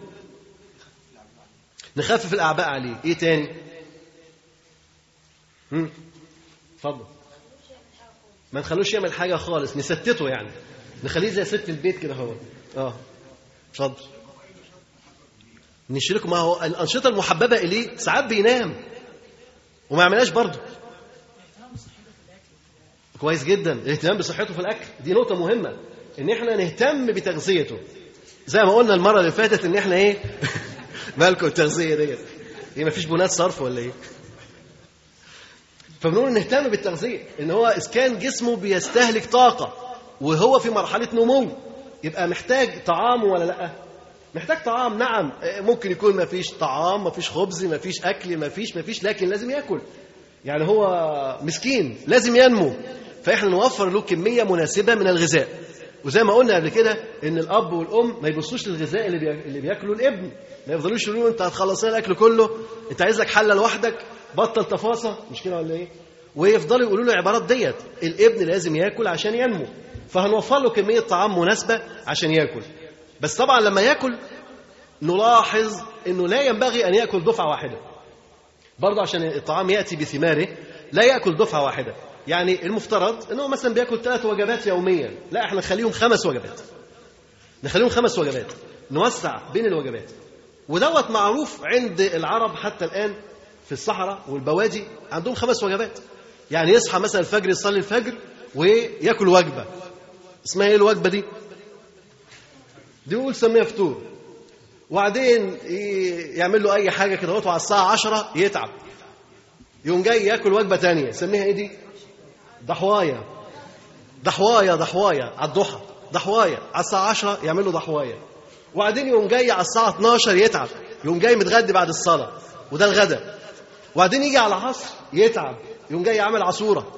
نخفف الاعباء عليه ايه تاني هم اتفضل ما نخلوش يعمل حاجه خالص نستته يعني نخليه زي ست البيت كده هو اه اتفضل نشركه ما هو الانشطه المحببه اليه ساعات بينام وما يعملهاش برضه كويس جدا الاهتمام بصحته في الاكل دي نقطه مهمه ان احنا نهتم بتغذيته زي ما قلنا المره اللي فاتت ان احنا ايه مالكم التغذيه ديت ايه مفيش بنات صرف ولا ايه فبنقول نهتم بالتغذيه ان هو اذا كان جسمه بيستهلك طاقه وهو في مرحله نمو يبقى محتاج طعام ولا لا محتاج طعام نعم ممكن يكون ما فيش طعام ما فيش خبز ما فيش اكل ما فيش ما فيش لكن لازم ياكل يعني هو مسكين لازم ينمو فاحنا نوفر له كميه مناسبه من الغذاء وزي ما قلنا قبل كده ان الاب والام ما يبصوش للغذاء اللي بي... اللي بياكله الابن ما يفضلوش يقولوا له انت هتخلص لنا الاكل كله انت عايز لك حله لوحدك بطل تفاصيل مش كده ولا ايه ويفضلوا يقولوا له العبارات ديت الابن لازم ياكل عشان ينمو فهنوفر له كميه طعام مناسبه عشان ياكل بس طبعا لما ياكل نلاحظ انه لا ينبغي ان ياكل دفعه واحده برضه عشان الطعام ياتي بثماره لا ياكل دفعه واحده يعني المفترض انه مثلا بياكل ثلاث وجبات يوميا لا احنا نخليهم خمس وجبات نخليهم خمس وجبات نوسع بين الوجبات ودوت معروف عند العرب حتى الان في الصحراء والبوادي عندهم خمس وجبات يعني يصحى مثلا الفجر يصلي الفجر وياكل وجبه اسمها ايه الوجبه دي دي يقول سميها فطور وبعدين يعمل له اي حاجه كده على الساعه 10 يتعب يقوم جاي ياكل وجبه تانية يسميها ايه دي ضحوايه ضحوايه ضحوايه على الضحى ضحوايه على الساعه 10 يعمل له ضحوايه وبعدين يقوم جاي على الساعه 12 يتعب يقوم جاي متغدي بعد الصلاه وده الغداء وبعدين يجي على العصر يتعب يقوم جاي عامل عصوره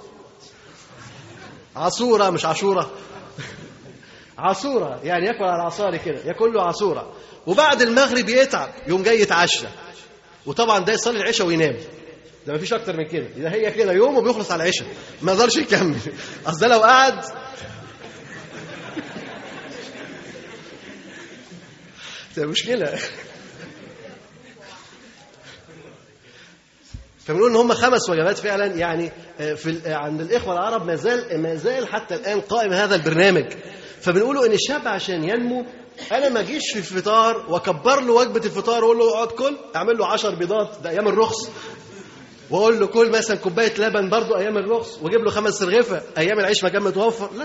عصوره مش عاشوره عصوره يعني ياكل على العصاري كده ياكل له عصوره وبعد المغرب يتعب يقوم جاي يتعشى وطبعا ده يصلي العشاء وينام ده مفيش اكتر من كده ده هي كده يوم وبيخلص على العشاء ما يقدرش يكمل اصل ده لو قعد ده مشكله فبنقول ان هم خمس وجبات فعلا يعني في عند الاخوه العرب ما زال ما زال حتى الان قائم هذا البرنامج فبنقولوا ان الشاب عشان ينمو انا ما اجيش في الفطار واكبر له وجبه الفطار واقول له اقعد كل اعمل له 10 بيضات ده ايام الرخص واقول له كل مثلا كوبايه لبن برضه ايام الرخص واجيب له خمس رغيفه ايام العيش ما كان متوفر لا لا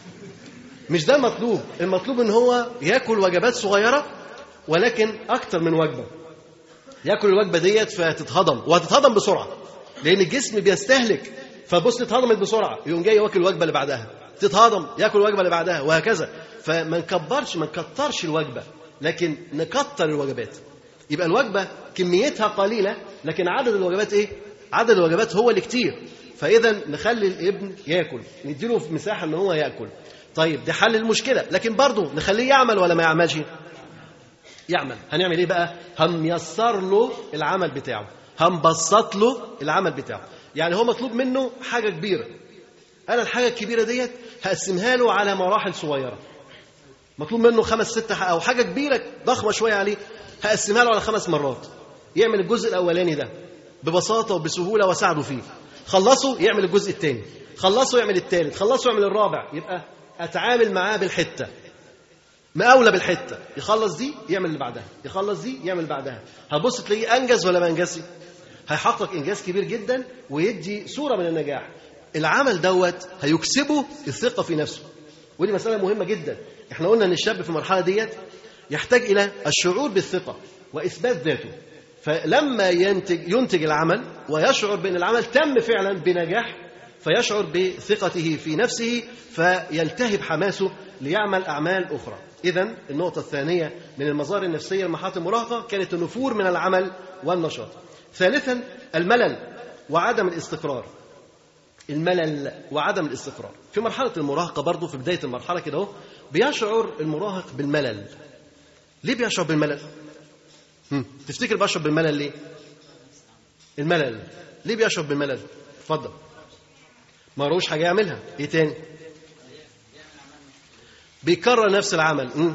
مش ده المطلوب المطلوب ان هو ياكل وجبات صغيره ولكن اكتر من وجبه ياكل الوجبه ديت فتتهضم وهتتهضم بسرعه لان الجسم بيستهلك فبص اتهضمت بسرعه يقوم جاي واكل الوجبه اللي بعدها تتهضم ياكل الوجبه اللي بعدها وهكذا فما نكبرش ما نكترش الوجبه لكن نكتر الوجبات يبقى الوجبه كميتها قليله لكن عدد الوجبات ايه عدد الوجبات هو اللي كتير فاذا نخلي الابن ياكل نديله مساحه ان هو ياكل طيب ده حل المشكله لكن برضه نخليه يعمل ولا ما يعملش يعمل هنعمل ايه بقى هنيسر له العمل بتاعه هنبسط له العمل بتاعه يعني هو مطلوب منه حاجه كبيره انا الحاجه الكبيره ديت هقسمها له على مراحل صغيره مطلوب منه خمس ست او حاجه كبيره ضخمه شويه عليه هقسمها له على خمس مرات يعمل الجزء الاولاني ده ببساطه وبسهوله واساعده فيه خلصه يعمل الجزء الثاني خلصه يعمل الثالث خلصه يعمل الرابع يبقى اتعامل معاه بالحته مقاولة بالحته يخلص دي يعمل اللي بعدها يخلص دي يعمل اللي بعدها هتبص تلاقيه انجز ولا ما انجزش هيحقق انجاز كبير جدا ويدي صوره من النجاح العمل دوت هيكسبه الثقه في نفسه ودي مساله مهمه جدا احنا قلنا ان الشاب في المرحله ديت يحتاج الى الشعور بالثقه واثبات ذاته فلما ينتج ينتج العمل ويشعر بان العمل تم فعلا بنجاح فيشعر بثقته في نفسه فيلتهب حماسه ليعمل اعمال اخرى اذا النقطه الثانيه من المظاهر النفسيه لمرحله المراهقه كانت النفور من العمل والنشاط ثالثا الملل وعدم الاستقرار الملل وعدم الاستقرار في مرحله المراهقه برضه في بدايه المرحله كده اهو بيشعر المراهق بالملل ليه بيشعر بالملل هم. تفتكر بيشعر بالملل ليه الملل ليه بيشعر بالملل اتفضل ما وروش حاجه يعملها ايه تاني بيكرر نفس العمل مم.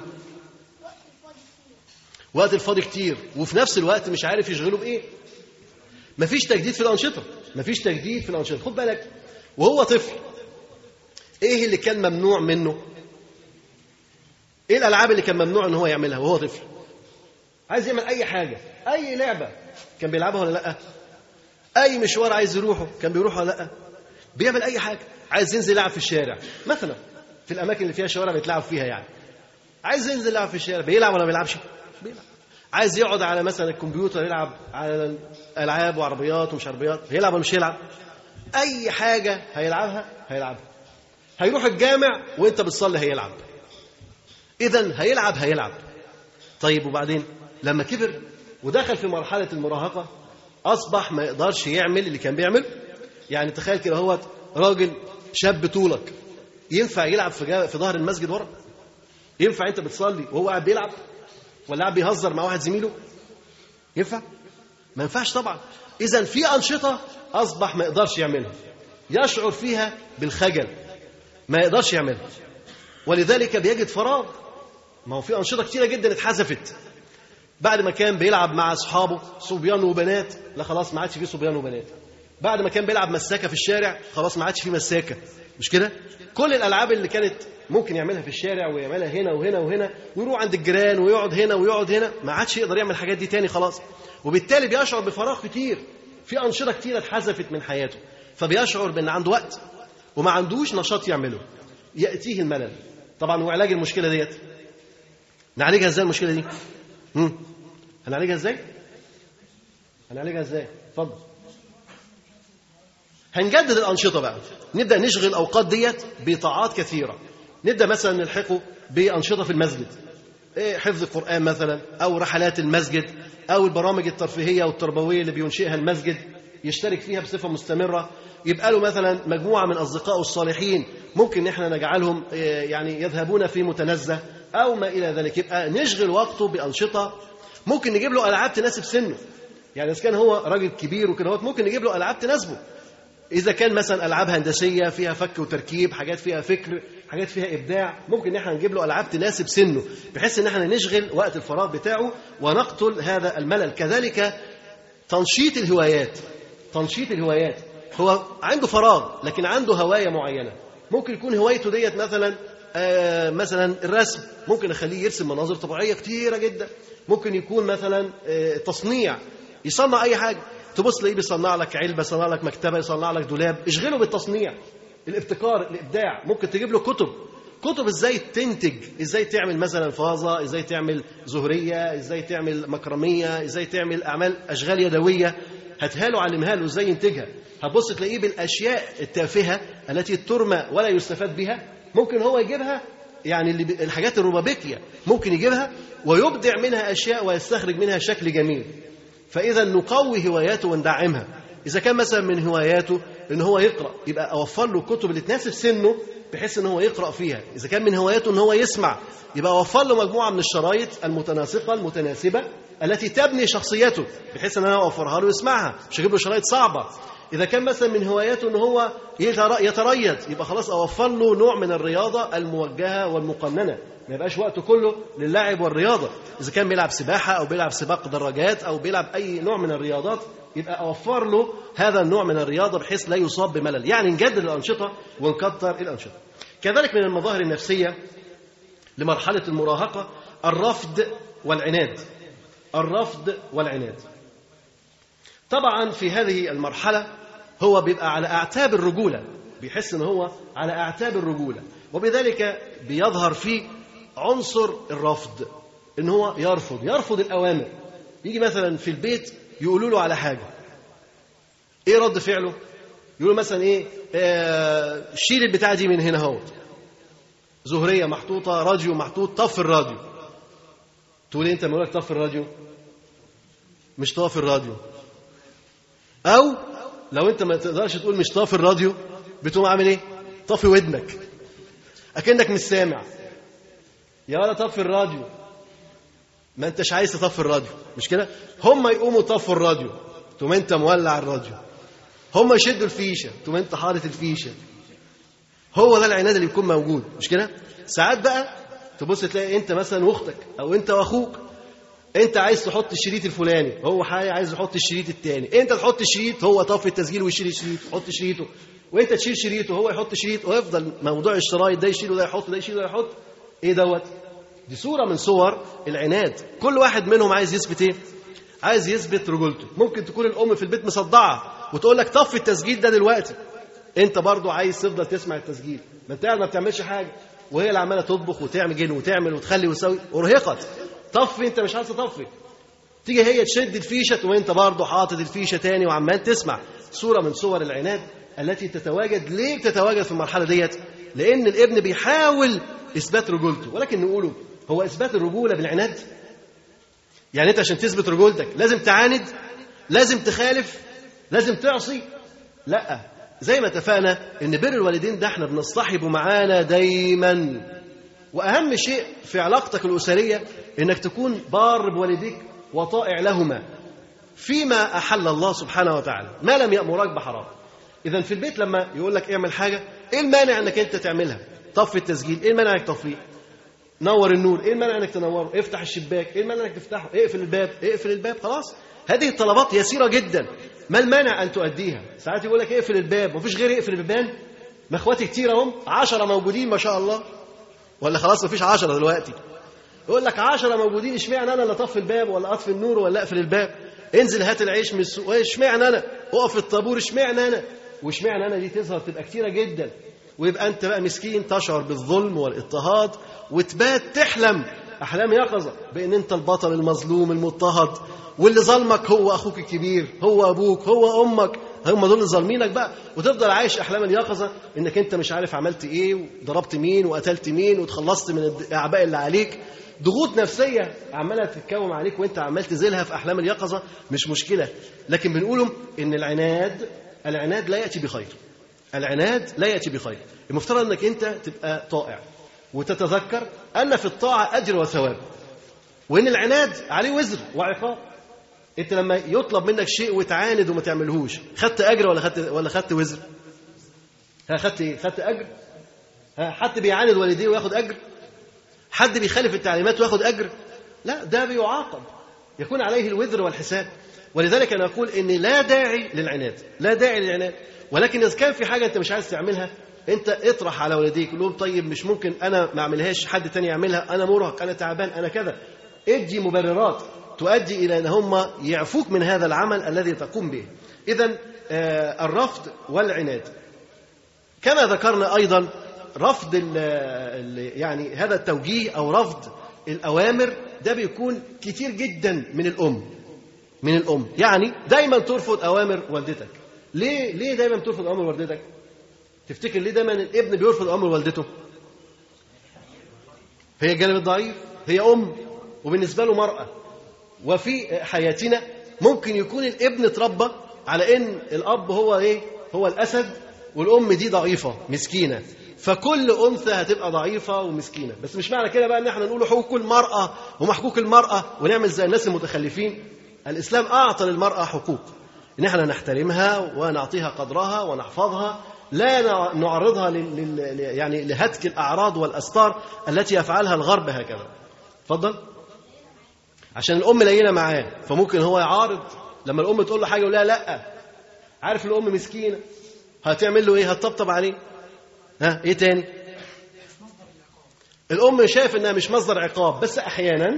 وقت الفاضي كتير وفي نفس الوقت مش عارف يشغله بايه مفيش تجديد في الانشطه مفيش تجديد في الانشطه خد بالك وهو طفل ايه اللي كان ممنوع منه ايه الالعاب اللي كان ممنوع ان هو يعملها وهو طفل عايز يعمل اي حاجه اي لعبه كان بيلعبها ولا لا اي مشوار عايز يروحه كان بيروح ولا لا بيعمل اي حاجه عايز ينزل يلعب في الشارع مثلا في الاماكن اللي فيها شوارع بيتلعب فيها يعني عايز ينزل يلعب في الشارع بيلعب ولا ما بيلعبش بيلعب عايز يقعد على مثلا الكمبيوتر يلعب على العاب وعربيات ومش عربيات هيلعب ولا مش هيلعب اي حاجه هيلعبها هيلعبها هيروح الجامع وانت بتصلي هيلعب اذا هيلعب هيلعب طيب وبعدين لما كبر ودخل في مرحله المراهقه اصبح ما يقدرش يعمل اللي كان بيعمله يعني تخيل كده هو راجل شاب طولك ينفع يلعب في جا- في ظهر المسجد ورا ينفع انت بتصلي وهو قاعد بيلعب ولا قاعد بيهزر مع واحد زميله ينفع ما ينفعش طبعا اذا في انشطه اصبح ما يقدرش يعملها يشعر فيها بالخجل ما يقدرش يعملها ولذلك بيجد فراغ ما هو في انشطه كتيره جدا اتحذفت بعد ما كان بيلعب مع اصحابه صبيان وبنات لا خلاص ما عادش فيه صبيان وبنات بعد ما كان بيلعب مساكه في الشارع خلاص ما عادش فيه مساكه مش كده كل الالعاب اللي كانت ممكن يعملها في الشارع ويعملها هنا وهنا وهنا ويروح عند الجيران ويقعد هنا ويقعد هنا ما عادش يقدر يعمل الحاجات دي تاني خلاص وبالتالي بيشعر بفراغ كتير في انشطه كتيره اتحذفت من حياته فبيشعر بان عنده وقت وما عندوش نشاط يعمله ياتيه الملل طبعا وعلاج المشكله ديت نعالجها ازاي المشكله دي مم. هنعالجها ازاي هنعالجها ازاي اتفضل هنجدد الانشطه بقى نبدا نشغل الاوقات ديت بطاعات كثيره نبدا مثلا نلحقه بانشطه في المسجد إيه حفظ القران مثلا او رحلات المسجد او البرامج الترفيهيه والتربويه اللي بينشئها المسجد يشترك فيها بصفه مستمره يبقى له مثلا مجموعه من اصدقائه الصالحين ممكن ان احنا نجعلهم إيه، يعني يذهبون في متنزه او ما الى ذلك يبقى نشغل وقته بانشطه ممكن نجيب له العاب تناسب سنه يعني اذا كان هو راجل كبير وكده هوت، ممكن نجيب له العاب تناسبه إذا كان مثلا ألعاب هندسية فيها فك وتركيب حاجات فيها فكر حاجات فيها إبداع ممكن إن احنا نجيب له ألعاب تناسب سنه بحيث إن احنا نشغل وقت الفراغ بتاعه ونقتل هذا الملل كذلك تنشيط الهوايات تنشيط الهوايات هو عنده فراغ لكن عنده هواية معينة ممكن يكون هوايته ديت مثلا آه مثلا الرسم ممكن اخليه يرسم مناظر طبيعيه كتيره جدا ممكن يكون مثلا آه تصنيع يصنع اي حاجه تبص تلاقيه بيصنع لك علبه يصنع لك مكتبه يصنع لك دولاب اشغله بالتصنيع الابتكار الابداع ممكن تجيب له كتب كتب ازاي تنتج ازاي تعمل مثلا فازه ازاي تعمل زهريه ازاي تعمل مكرميه ازاي تعمل اعمال اشغال يدويه هاتها له علمها له ازاي ينتجها هتبص تلاقيه بالاشياء التافهه التي ترمى ولا يستفاد بها ممكن هو يجيبها يعني اللي ب- الحاجات الربابيكيه ممكن يجيبها ويبدع منها اشياء ويستخرج منها شكل جميل فاذا نقوي هواياته وندعمها اذا كان مثلا من هواياته ان هو يقرا يبقى اوفر له الكتب اللي تناسب سنه بحيث ان هو يقرا فيها اذا كان من هواياته ان هو يسمع يبقى اوفر له مجموعه من الشرايط المتناسقه المتناسبه التي تبني شخصيته بحيث ان انا اوفرها له يسمعها مش هجيب له شرايط صعبه اذا كان مثلا من هواياته ان هو يتر- يتريض يبقى خلاص اوفر له نوع من الرياضه الموجهه والمقننه ما يبقاش وقته كله للعب والرياضه اذا كان بيلعب سباحه او بيلعب سباق دراجات او بيلعب اي نوع من الرياضات يبقى اوفر له هذا النوع من الرياضه بحيث لا يصاب بملل يعني نجدد الانشطه ونكتر الانشطه كذلك من المظاهر النفسيه لمرحله المراهقه الرفض والعناد الرفض والعناد طبعا في هذه المرحله هو بيبقى على اعتاب الرجوله بيحس ان هو على اعتاب الرجوله وبذلك بيظهر فيه عنصر الرفض ان هو يرفض يرفض الاوامر يجي مثلا في البيت يقولوا له على حاجه ايه رد فعله يقولوا مثلا ايه آه شيل البتاعه دي من هنا اهو زهريه محطوطه راديو محطوط طف الراديو تقول إيه انت لما يقول لك طف الراديو مش طاف الراديو او لو انت ما تقدرش تقول مش طافي الراديو بتقوم عامل ايه طافي ودنك اكنك مش سامع يا ولا طفي الراديو ما انتش عايز تطفي الراديو مش كده هم يقوموا يطفوا الراديو تقوم انت مولع الراديو هم يشدوا الفيشه تقوم انت حاطط الفيشه هو ده العناد اللي بيكون موجود مش كده ساعات بقى تبص تلاقي انت مثلا واختك او انت واخوك انت عايز تحط الشريط الفلاني هو حي عايز يحط الشريط الثاني انت تحط الشريط هو طفي التسجيل ويشيل الشريط يحط شريطه وانت تشيل شريطه هو يحط شريط ويفضل موضوع الشرايط ده يشيل وده يحط ده يشيل وده يحط ايه دوت دي صوره من صور العناد كل واحد منهم عايز يثبت ايه عايز يثبت رجولته ممكن تكون الام في البيت مصدعه وتقول لك طفي التسجيل ده دلوقتي انت برضو عايز تفضل تسمع التسجيل ما انت قاعد ما بتعملش حاجه وهي اللي عماله تطبخ وتعمل وتعمل وتخلي وتسوي ارهقت طفي انت مش عايز تطفي تيجي هي تشد الفيشه وانت برضه حاطط الفيشه تاني وعمال تسمع صوره من صور العناد التي تتواجد ليه بتتواجد في المرحله ديت لان الابن بيحاول اثبات رجولته ولكن نقوله هو اثبات الرجوله بالعناد يعني انت عشان تثبت رجولتك لازم تعاند لازم تخالف لازم تعصي لا زي ما اتفقنا ان بر الوالدين ده احنا بنصطحبه معانا دايما واهم شيء في علاقتك الاسريه انك تكون بار بوالديك وطائع لهما فيما احل الله سبحانه وتعالى ما لم يامرك بحرام اذا في البيت لما يقول لك اعمل حاجه ايه المانع انك انت تعملها طفي التسجيل ايه المانع انك تطفيه نور النور ايه المانع انك تنوره افتح الشباك ايه المانع انك تفتحه اقفل الباب اقفل الباب خلاص هذه الطلبات يسيره جدا ما المانع ان تؤديها ساعات يقول لك اقفل الباب مفيش غير يقفل البيبان ما اخواتي كتير اهم عشرة موجودين ما شاء الله ولا خلاص مفيش عشرة دلوقتي يقول لك عشرة موجودين اشمعنى انا اللي اطفي الباب ولا اطفي النور ولا اقفل الباب انزل هات العيش من السوق اشمعنى انا اقف الطابور اشمعنى انا واشمعنى انا دي تظهر تبقى كتيره جدا ويبقى انت بقى مسكين تشعر بالظلم والاضطهاد وتبات تحلم احلام يقظه بان انت البطل المظلوم المضطهد واللي ظلمك هو اخوك الكبير هو ابوك هو امك هم دول اللي ظالمينك بقى وتفضل عايش احلام اليقظه انك انت مش عارف عملت ايه وضربت مين وقتلت مين وتخلصت من الاعباء اللي عليك ضغوط نفسيه عماله تتكوم عليك وانت عمال تزيلها في احلام اليقظه مش مشكله لكن بنقولهم ان العناد العناد لا ياتي بخير العناد لا ياتي بخير المفترض انك انت تبقى طائع وتتذكر ان في الطاعه اجر وثواب وان العناد عليه وزر وعقاب انت لما يطلب منك شيء وتعاند وما تعملهوش خدت اجر ولا خدت ولا خدت وزر ها خدت ايه خدت اجر ها حد بيعاند والديه وياخد اجر حد بيخالف التعليمات وياخد اجر لا ده بيعاقب يكون عليه الوزر والحساب ولذلك انا اقول ان لا داعي للعناد لا داعي للعناد ولكن اذا كان في حاجه انت مش عايز تعملها انت اطرح على والديك قول لهم طيب مش ممكن انا ما اعملهاش حد تاني يعملها انا مرهق انا تعبان انا كذا ادي مبررات تؤدي الى ان هم يعفوك من هذا العمل الذي تقوم به اذا الرفض والعناد كما ذكرنا ايضا رفض ال ال يعني هذا التوجيه او رفض الاوامر ده بيكون كتير جدا من الام من الام يعني دايما ترفض اوامر والدتك ليه ليه دايما ترفض اوامر والدتك تفتكر ليه دايما الابن بيرفض اوامر والدته هي الجانب الضعيف هي ام وبالنسبه له مراه وفي حياتنا ممكن يكون الابن اتربى على ان الاب هو ايه هو الاسد والام دي ضعيفه مسكينه فكل انثى هتبقى ضعيفه ومسكينه بس مش معنى كده بقى ان احنا نقول حقوق المراه ومحقوق المراه ونعمل زي الناس المتخلفين الاسلام اعطى للمراه حقوق ان احنا نحترمها ونعطيها قدرها ونحفظها لا نعرضها لل... لل... يعني لهتك الاعراض والاستار التي يفعلها الغرب هكذا اتفضل عشان الام لينه معاه فممكن هو يعارض لما الام تقول له حاجه يقول لها لا عارف الام مسكينه هتعمل له ايه هتطبطب عليه ها ايه تاني الام شايف انها مش مصدر عقاب بس احيانا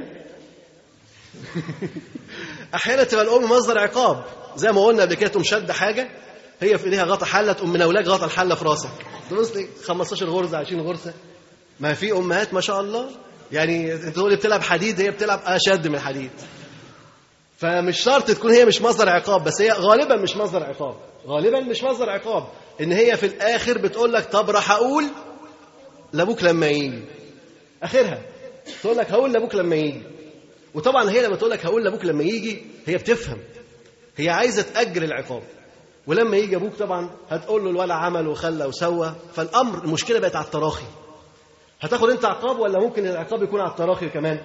احيانا تبقى الام مصدر عقاب زي ما قلنا قبل كده تقوم شد حاجه هي في ايديها غطا حله تقوم منولاك غطا الحله في راسك تبص لي 15 غرزه 20 غرزه ما في امهات ما شاء الله يعني انت تقول بتلعب حديد هي بتلعب اشد من الحديد فمش شرط تكون هي مش مصدر عقاب بس هي غالبا مش مصدر عقاب غالبا مش مصدر عقاب ان هي في الاخر بتقول لك طب راح اقول لابوك لما يجي اخرها تقول لك هقول لابوك لما يجي وطبعا هي لما تقول لك هقول لابوك لما يجي هي بتفهم هي عايزه تاجل العقاب ولما يجي ابوك طبعا هتقول له الولع عمل وخلى وسوى فالامر المشكله بقت على التراخي هتاخد انت عقاب ولا ممكن العقاب يكون على التراخي كمان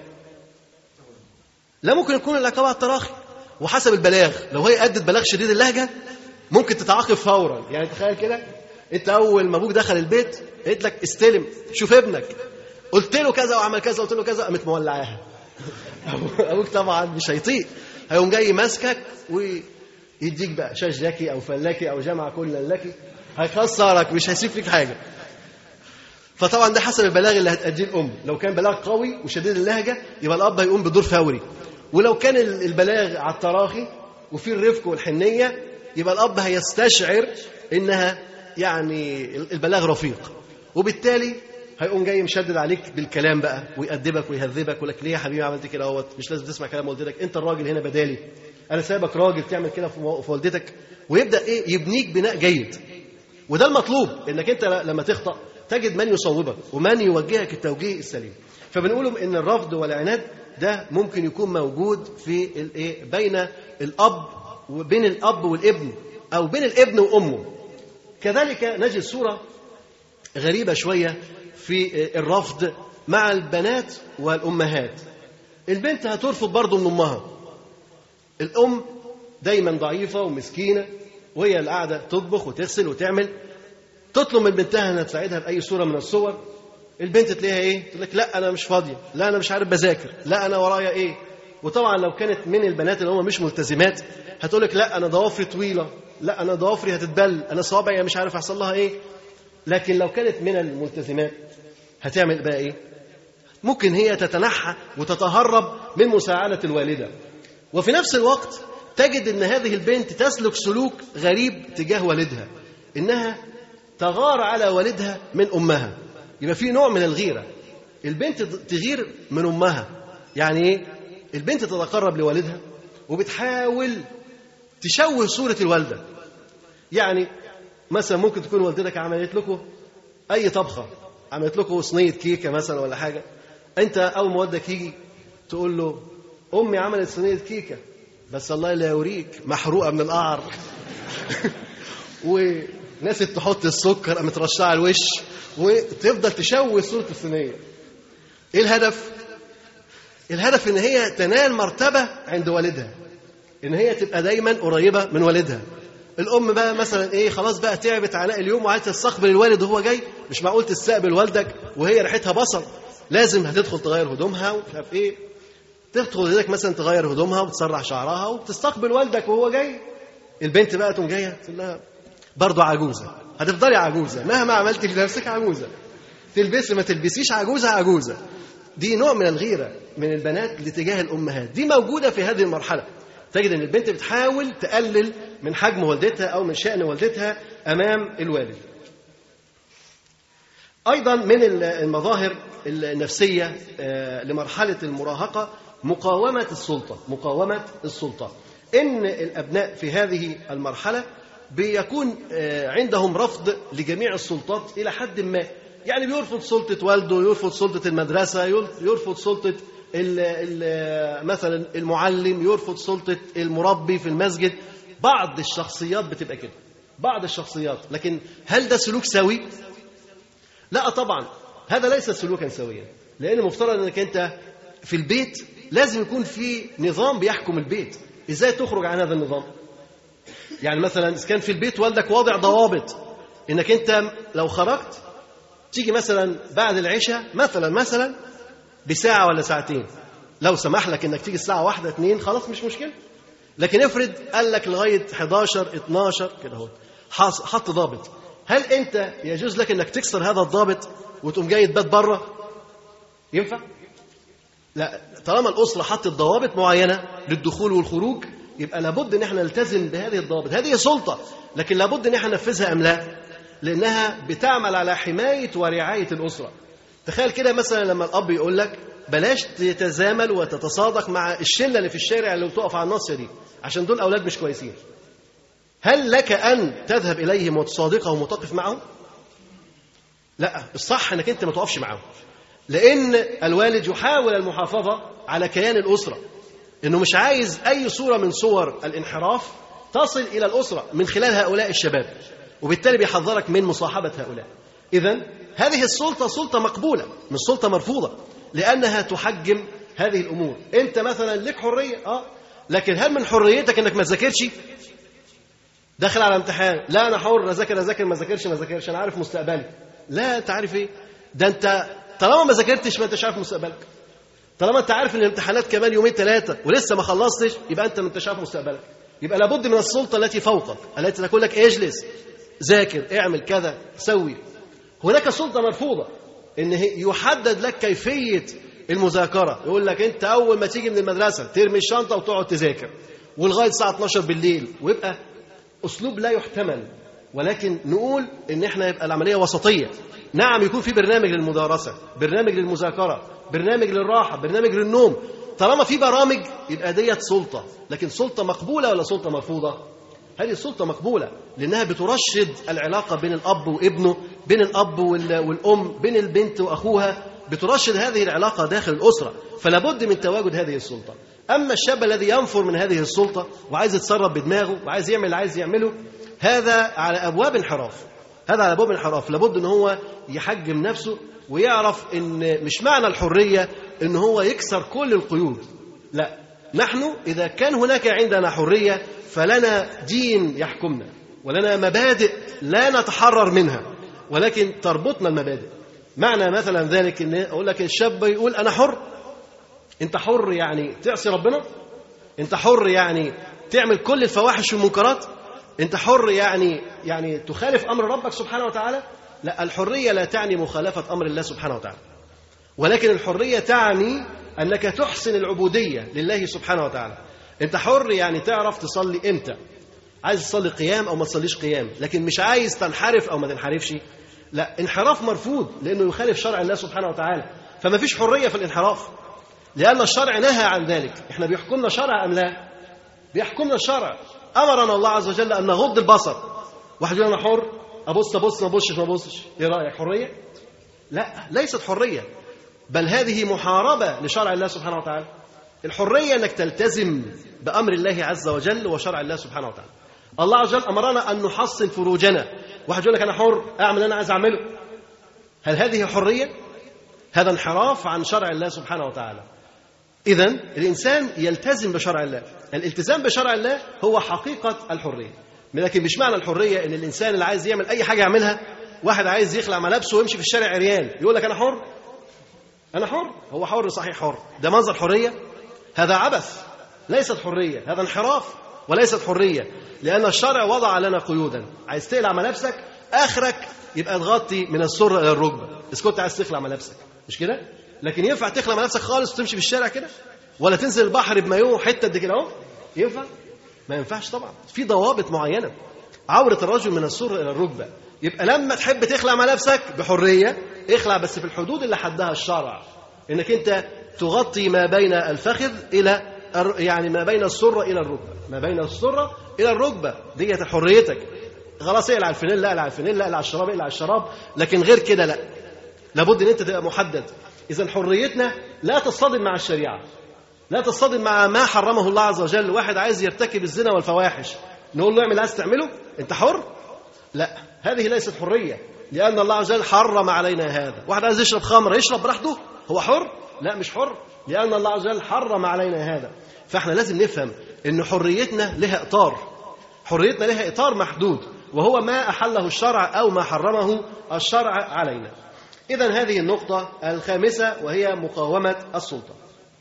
لا ممكن يكون العقاب على التراخي وحسب البلاغ لو هي ادت بلاغ شديد اللهجه ممكن تتعاقب فورا يعني تخيل كده انت اول ما ابوك دخل البيت قلت لك استلم شوف ابنك قلت له كذا وعمل كذا قلت له كذا قامت مولعاها ابوك طبعا مش هيطيق هيقوم جاي ماسكك ويديك بقى شاش لكي او فلاكي او جمع كل لكي هيخسرك مش هيسيب فيك حاجه فطبعا ده حسب البلاغ اللي هتأديه الام لو كان بلاغ قوي وشديد اللهجه يبقى الاب هيقوم بدور فوري ولو كان البلاغ على التراخي وفي الرفق والحنيه يبقى الاب هيستشعر انها يعني البلاغ رفيق وبالتالي هيقوم جاي مشدد عليك بالكلام بقى ويأدبك ويهذبك ويقول لك ليه يا حبيبي عملت كده اهوت مش لازم تسمع كلام والدتك انت الراجل هنا بدالي انا سايبك راجل تعمل كده في والدتك ويبدا ايه يبنيك بناء جيد وده المطلوب انك انت لما تخطأ تجد من يصوبك ومن يوجهك التوجيه السليم فبنقول ان الرفض والعناد ده ممكن يكون موجود في الايه بين الاب وبين الأب والابن أو بين الابن وأمه كذلك نجد صورة غريبة شوية في الرفض مع البنات والأمهات البنت هترفض برضه من أمها الأم دايما ضعيفة ومسكينة وهي اللي قاعدة تطبخ وتغسل وتعمل تطلب من بنتها انها تساعدها باي صوره من الصور البنت تلاقيها ايه تقول لك لا انا مش فاضيه لا انا مش عارف بذاكر لا انا ورايا ايه وطبعا لو كانت من البنات اللي هم مش ملتزمات هتقول لك لا انا ضوافري طويله لا انا ضوافري هتتبل انا صوابعي مش عارف يحصل لها ايه لكن لو كانت من الملتزمات هتعمل بقى ايه ممكن هي تتنحى وتتهرب من مساعده الوالده وفي نفس الوقت تجد ان هذه البنت تسلك سلوك غريب تجاه والدها انها تغار على والدها من امها يبقى في نوع من الغيره البنت تغير من امها يعني ايه البنت تتقرب لوالدها وبتحاول تشوه صوره الوالده يعني مثلا ممكن تكون والدتك عملت لكم اي طبخه عملت لكم صينيه كيكه مثلا ولا حاجه انت اول ما والدك يجي تقول له امي عملت صينيه كيكه بس الله لا يوريك محروقه من القعر وناست تحط السكر قامت رشاه على الوش وتفضل تشوه صوره الصينيه ايه الهدف الهدف ان هي تنال مرتبه عند والدها ان هي تبقى دايما قريبه من والدها الام بقى مثلا ايه خلاص بقى تعبت عناء اليوم وعايزه تستقبل الوالد وهو جاي مش معقول تستقبل والدك وهي ريحتها بصل لازم هتدخل تغير هدومها ومش عارف ايه تدخل والدك مثلا تغير هدومها وتسرح شعرها وتستقبل والدك وهو جاي البنت بقى تقوم جايه تقول لها برضه عجوزه هتفضلي عجوزه مهما عملتي في نفسك عجوزه تلبسي ما تلبسيش عجوزه عجوزه دي نوع من الغيره من البنات لتجاه الامهات دي موجوده في هذه المرحله تجد ان البنت بتحاول تقلل من حجم والدتها او من شان والدتها امام الوالد ايضا من المظاهر النفسيه لمرحله المراهقه مقاومه السلطه مقاومه السلطه ان الابناء في هذه المرحله بيكون عندهم رفض لجميع السلطات الى حد ما يعني بيرفض سلطه والده يرفض سلطه المدرسه يرفض سلطه ال ال مثلا المعلم يرفض سلطه المربي في المسجد بعض الشخصيات بتبقى كده بعض الشخصيات لكن هل ده سلوك سوي لا طبعا هذا ليس سلوكا سويا لان المفترض انك انت في البيت لازم يكون في نظام بيحكم البيت ازاي تخرج عن هذا النظام يعني مثلا اذا كان في البيت والدك واضع ضوابط انك انت لو خرجت تيجي مثلا بعد العشاء مثلا مثلا بساعه ولا ساعتين لو سمح لك انك تيجي الساعه واحدة اتنين خلاص مش مشكله لكن افرض قال لك لغايه 11 12 كده اهو حط ضابط هل انت يجوز لك انك تكسر هذا الضابط وتقوم جاي تبات بره ينفع لا طالما الاسره حطت ضوابط معينه للدخول والخروج يبقى لابد ان احنا نلتزم بهذه الضوابط هذه سلطه لكن لابد ان احنا ننفذها ام لا لانها بتعمل على حمايه ورعايه الاسره تخيل كده مثلا لما الاب يقول لك بلاش تتزامل وتتصادق مع الشله اللي في الشارع اللي بتقف على الناصيه دي عشان دول اولاد مش كويسين هل لك ان تذهب اليهم وتصادقهم وتقف معهم لا الصح انك انت ما تقفش معاهم لان الوالد يحاول المحافظه على كيان الاسره انه مش عايز اي صوره من صور الانحراف تصل الى الاسره من خلال هؤلاء الشباب وبالتالي بيحذرك من مصاحبه هؤلاء اذا هذه السلطه سلطه مقبوله مش سلطه مرفوضه لانها تحجم هذه الامور انت مثلا لك حريه اه لكن هل من حريتك انك ما تذاكرش داخل على امتحان لا انا حر اذاكر اذاكر ما ذاكرش ما ذاكرش انا عارف مستقبلي لا انت عارف ايه ده انت طالما ما ذاكرتش ما انتش عارف مستقبلك طالما انت عارف ان الامتحانات كمان يومين ثلاثه ولسه ما خلصتش يبقى انت ما انتش عارف مستقبلك يبقى لابد من السلطه التي فوقك التي تقول لك اجلس ذاكر اعمل كذا سوي هناك سلطه مرفوضه ان يحدد لك كيفيه المذاكره يقول لك انت اول ما تيجي من المدرسه ترمي الشنطه وتقعد تذاكر ولغايه الساعه 12 بالليل ويبقى اسلوب لا يحتمل ولكن نقول ان احنا يبقى العمليه وسطيه نعم يكون في برنامج للمدارسه برنامج للمذاكره برنامج للراحه برنامج للنوم طالما في برامج يبقى ديت سلطه لكن سلطه مقبوله ولا سلطه مرفوضه هذه السلطه مقبوله لانها بترشد العلاقه بين الاب وابنه بين الاب والام بين البنت واخوها بترشد هذه العلاقة داخل الأسرة فلا بد من تواجد هذه السلطة أما الشاب الذي ينفر من هذه السلطة وعايز يتصرف بدماغه وعايز يعمل اللي عايز يعمله هذا على أبواب انحراف هذا على أبواب انحراف لابد أن هو يحجم نفسه ويعرف أن مش معنى الحرية أن هو يكسر كل القيود لا نحن إذا كان هناك عندنا حرية فلنا دين يحكمنا ولنا مبادئ لا نتحرر منها ولكن تربطنا المبادئ معنى مثلا ذلك ان اقول لك الشاب يقول انا حر انت حر يعني تعصي ربنا انت حر يعني تعمل كل الفواحش والمنكرات انت حر يعني يعني تخالف امر ربك سبحانه وتعالى لا الحريه لا تعني مخالفه امر الله سبحانه وتعالى ولكن الحريه تعني انك تحسن العبوديه لله سبحانه وتعالى انت حر يعني تعرف تصلي امتى عايز تصلي قيام او ما تصليش قيام لكن مش عايز تنحرف او ما تنحرفش لا انحراف مرفوض لانه يخالف شرع الله سبحانه وتعالى فما فيش حريه في الانحراف لان الشرع نهى عن ذلك احنا بيحكمنا شرع ام لا بيحكمنا الشرع امرنا الله عز وجل ان نغض البصر واحد يقول انا حر ابص ابص ما ابصش ما ابصش ايه رايك حريه لا ليست حريه بل هذه محاربه لشرع الله سبحانه وتعالى الحريه انك تلتزم بامر الله عز وجل وشرع الله سبحانه وتعالى الله عز وجل امرنا ان نحصن فروجنا واحد يقول لك انا حر اعمل اللي انا عايز اعمله هل هذه حريه هذا انحراف عن شرع الله سبحانه وتعالى اذا الانسان يلتزم بشرع الله الالتزام بشرع الله هو حقيقه الحريه لكن مش معنى الحريه ان الانسان اللي عايز يعمل اي حاجه يعملها واحد عايز يخلع ملابسه ويمشي في الشارع عريان يقول لك انا حر انا حر هو حر صحيح حر ده منظر حريه هذا عبث ليست حريه هذا انحراف وليست حريه لان الشرع وضع لنا قيودا عايز تقلع ملابسك اخرك يبقى تغطي من السره الى الركبه اذا كنت عايز تخلع ملابسك مش كده لكن ينفع تخلع ملابسك خالص وتمشي في الشارع كده ولا تنزل البحر بمايوه حته قد كده اهو ينفع ما ينفعش طبعا في ضوابط معينه عوره الرجل من السره الى الركبه يبقى لما تحب تخلع ملابسك بحريه اخلع بس في الحدود اللي حدها الشرع انك انت تغطي ما بين الفخذ الى يعني ما بين السره الى الركبه ما بين السره الى الركبه ديت حريتك خلاص اقلع الفانيلا اقلع الفانيلا اقلع الشراب اقلع الشراب لكن غير كده لا لابد ان انت تبقى محدد اذا حريتنا لا تصطدم مع الشريعه لا تصطدم مع ما حرمه الله عز وجل واحد عايز يرتكب الزنا والفواحش نقول له اعمل عايز تعمله انت حر لا هذه ليست حريه لان الله عز وجل حرم علينا هذا واحد عايز يشرب خمر يشرب براحته هو حر لا مش حر لان الله عز وجل حرم علينا هذا فاحنا لازم نفهم ان حريتنا لها اطار حريتنا لها اطار محدود وهو ما احله الشرع او ما حرمه الشرع علينا اذا هذه النقطه الخامسه وهي مقاومه السلطه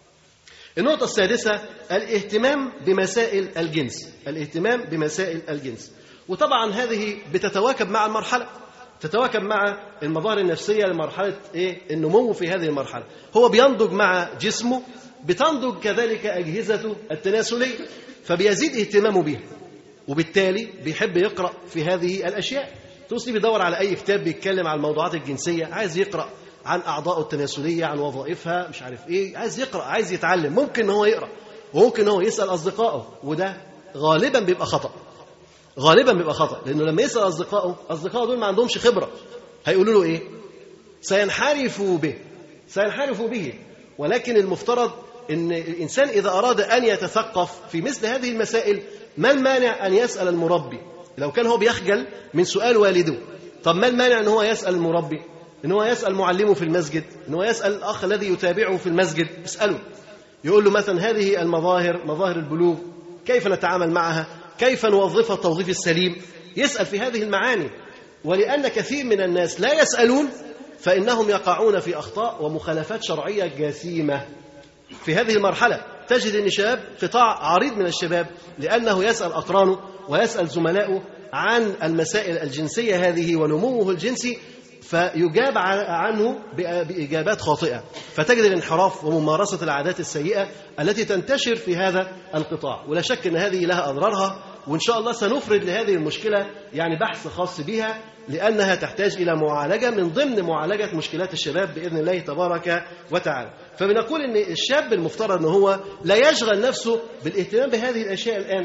النقطة السادسة الاهتمام بمسائل الجنس الاهتمام بمسائل الجنس وطبعا هذه بتتواكب مع المرحلة تتواكب مع المظاهر النفسية لمرحلة إيه؟ النمو في هذه المرحلة هو بينضج مع جسمه بتنضج كذلك أجهزته التناسلية فبيزيد اهتمامه بها وبالتالي بيحب يقرأ في هذه الأشياء توصي بيدور على أي كتاب بيتكلم عن الموضوعات الجنسية عايز يقرأ عن أعضائه التناسلية عن وظائفها مش عارف إيه عايز يقرأ عايز يتعلم ممكن إن هو يقرأ وممكن إن هو يسأل أصدقائه وده غالبا بيبقى خطأ غالبا بيبقى خطأ لأنه لما يسأل أصدقائه أصدقائه دول ما عندهمش خبرة هيقولوا له إيه سينحرف به سينحرف به ولكن المفترض ان الانسان اذا اراد ان يتثقف في مثل هذه المسائل ما المانع ان يسال المربي لو كان هو بيخجل من سؤال والده طب ما المانع ان هو يسال المربي ان هو يسال معلمه في المسجد ان هو يسال الاخ الذي يتابعه في المسجد يساله يقول له مثلا هذه المظاهر مظاهر البلوغ كيف نتعامل معها كيف نوظفها التوظيف السليم يسال في هذه المعاني ولان كثير من الناس لا يسالون فانهم يقعون في اخطاء ومخالفات شرعيه جسيمه في هذه المرحله تجد ان شباب قطاع عريض من الشباب لانه يسال اقرانه ويسال زملائه عن المسائل الجنسيه هذه ونموه الجنسي فيجاب عنه باجابات خاطئه فتجد الانحراف وممارسه العادات السيئه التي تنتشر في هذا القطاع ولا شك ان هذه لها اضرارها وان شاء الله سنفرد لهذه المشكله يعني بحث خاص بها لانها تحتاج الى معالجه من ضمن معالجه مشكلات الشباب باذن الله تبارك وتعالى فبنقول ان الشاب المفترض ان هو لا يشغل نفسه بالاهتمام بهذه الاشياء الان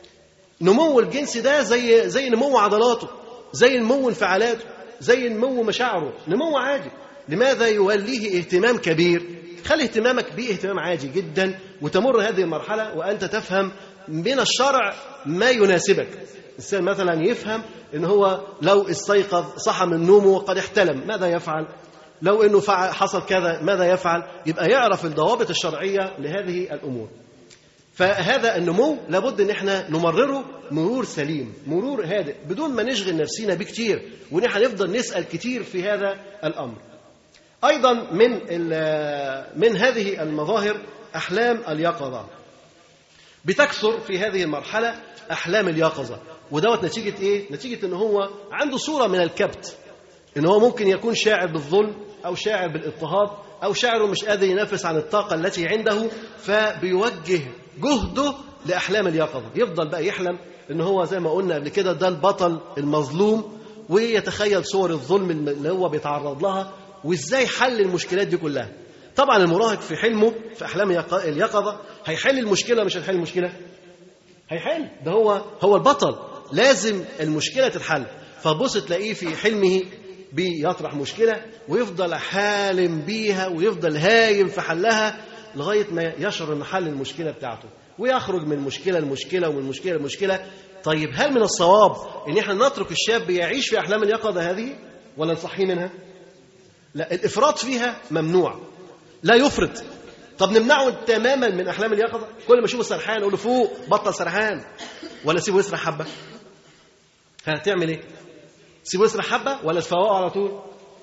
نمو الجنس ده زي زي نمو عضلاته زي نمو انفعالاته زي نمو مشاعره نمو عادي لماذا يوليه اهتمام كبير خلي اهتمامك به اهتمام عادي جدا وتمر هذه المرحلة وأنت تفهم من الشرع ما يناسبك الإنسان مثلا يفهم إن هو لو استيقظ صحى من نومه وقد احتلم ماذا يفعل لو انه فعل حصل كذا ماذا يفعل يبقى يعرف الضوابط الشرعيه لهذه الامور فهذا النمو لابد ان احنا نمرره مرور سليم مرور هادئ بدون ما نشغل نفسينا بيه كتير وان احنا نفضل نسال كتير في هذا الامر ايضا من من هذه المظاهر احلام اليقظه بتكثر في هذه المرحله احلام اليقظه ودوت نتيجه ايه نتيجه ان هو عنده صوره من الكبت ان هو ممكن يكون شاعر بالظلم او شاعر بالاضطهاد او شاعر مش قادر ينافس عن الطاقه التي عنده فبيوجه جهده لاحلام اليقظه يفضل بقى يحلم ان هو زي ما قلنا قبل كده ده البطل المظلوم ويتخيل صور الظلم اللي هو بيتعرض لها وازاي حل المشكلات دي كلها طبعا المراهق في حلمه في احلام اليقظه هيحل المشكله مش هيحل المشكله هيحل ده هو هو البطل لازم المشكله تتحل فبص تلاقيه في حلمه بيطرح مشكلة ويفضل حالم بيها ويفضل هايم في حلها لغاية ما يشعر أن حل المشكلة بتاعته ويخرج من مشكلة لمشكلة ومن مشكلة لمشكلة طيب هل من الصواب أن احنا نترك الشاب يعيش في أحلام اليقظة هذه ولا نصحيه منها؟ لا الإفراط فيها ممنوع لا يفرط طب نمنعه تماما من أحلام اليقظة كل ما أشوفه سرحان أقول له فوق بطل سرحان ولا سيبه يسرح حبة هتعمل إيه؟ سيبه يسرح حبه ولا تفوقه على طول؟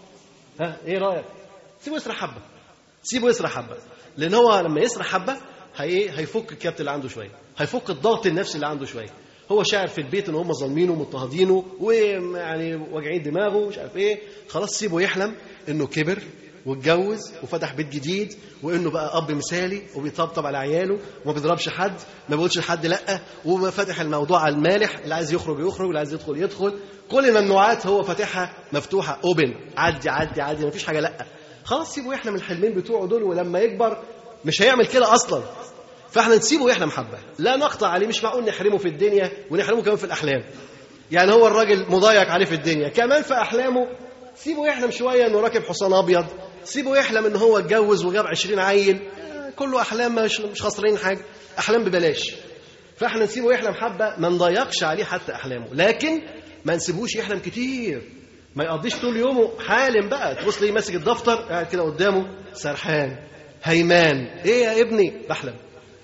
ها ايه رايك؟ سيبه يسرح حبه سيبه يسرح حبه لان هو لما يسرح حبه هي هيفك الكبت اللي عنده شويه هيفك الضغط النفسي اللي عنده شويه هو شاعر في البيت ان هم ظالمينه ومضطهدينه ويعني واجعين دماغه مش عارف ايه خلاص سيبه يحلم انه كبر واتجوز وفتح بيت جديد وانه بقى اب مثالي وبيطبطب على عياله وما بيضربش حد ما بيقولش لحد لا وفاتح الموضوع على المالح اللي عايز يخرج يخرج اللي عايز يدخل يدخل كل الممنوعات هو فاتحها مفتوحه اوبن عدي عدي عدي ما فيش حاجه لا خلاص سيبه يحلم الحلمين بتوعه دول ولما يكبر مش هيعمل كده اصلا فاحنا نسيبه يحلم حبه لا نقطع عليه مش معقول نحرمه في الدنيا ونحرمه كمان في الاحلام يعني هو الراجل مضايق عليه في الدنيا كمان في احلامه سيبه يحلم شويه انه راكب حصان ابيض سيبه يحلم ان هو اتجوز وجاب 20 عيل كله احلام مش مش خسرانين حاجه احلام ببلاش فاحنا نسيبه يحلم حبه ما نضيقش عليه حتى احلامه لكن ما نسيبوش يحلم كتير ما يقضيش طول يومه حالم بقى تبص ليه ماسك الدفتر قاعد كده قدامه سرحان هيمان ايه يا ابني بحلم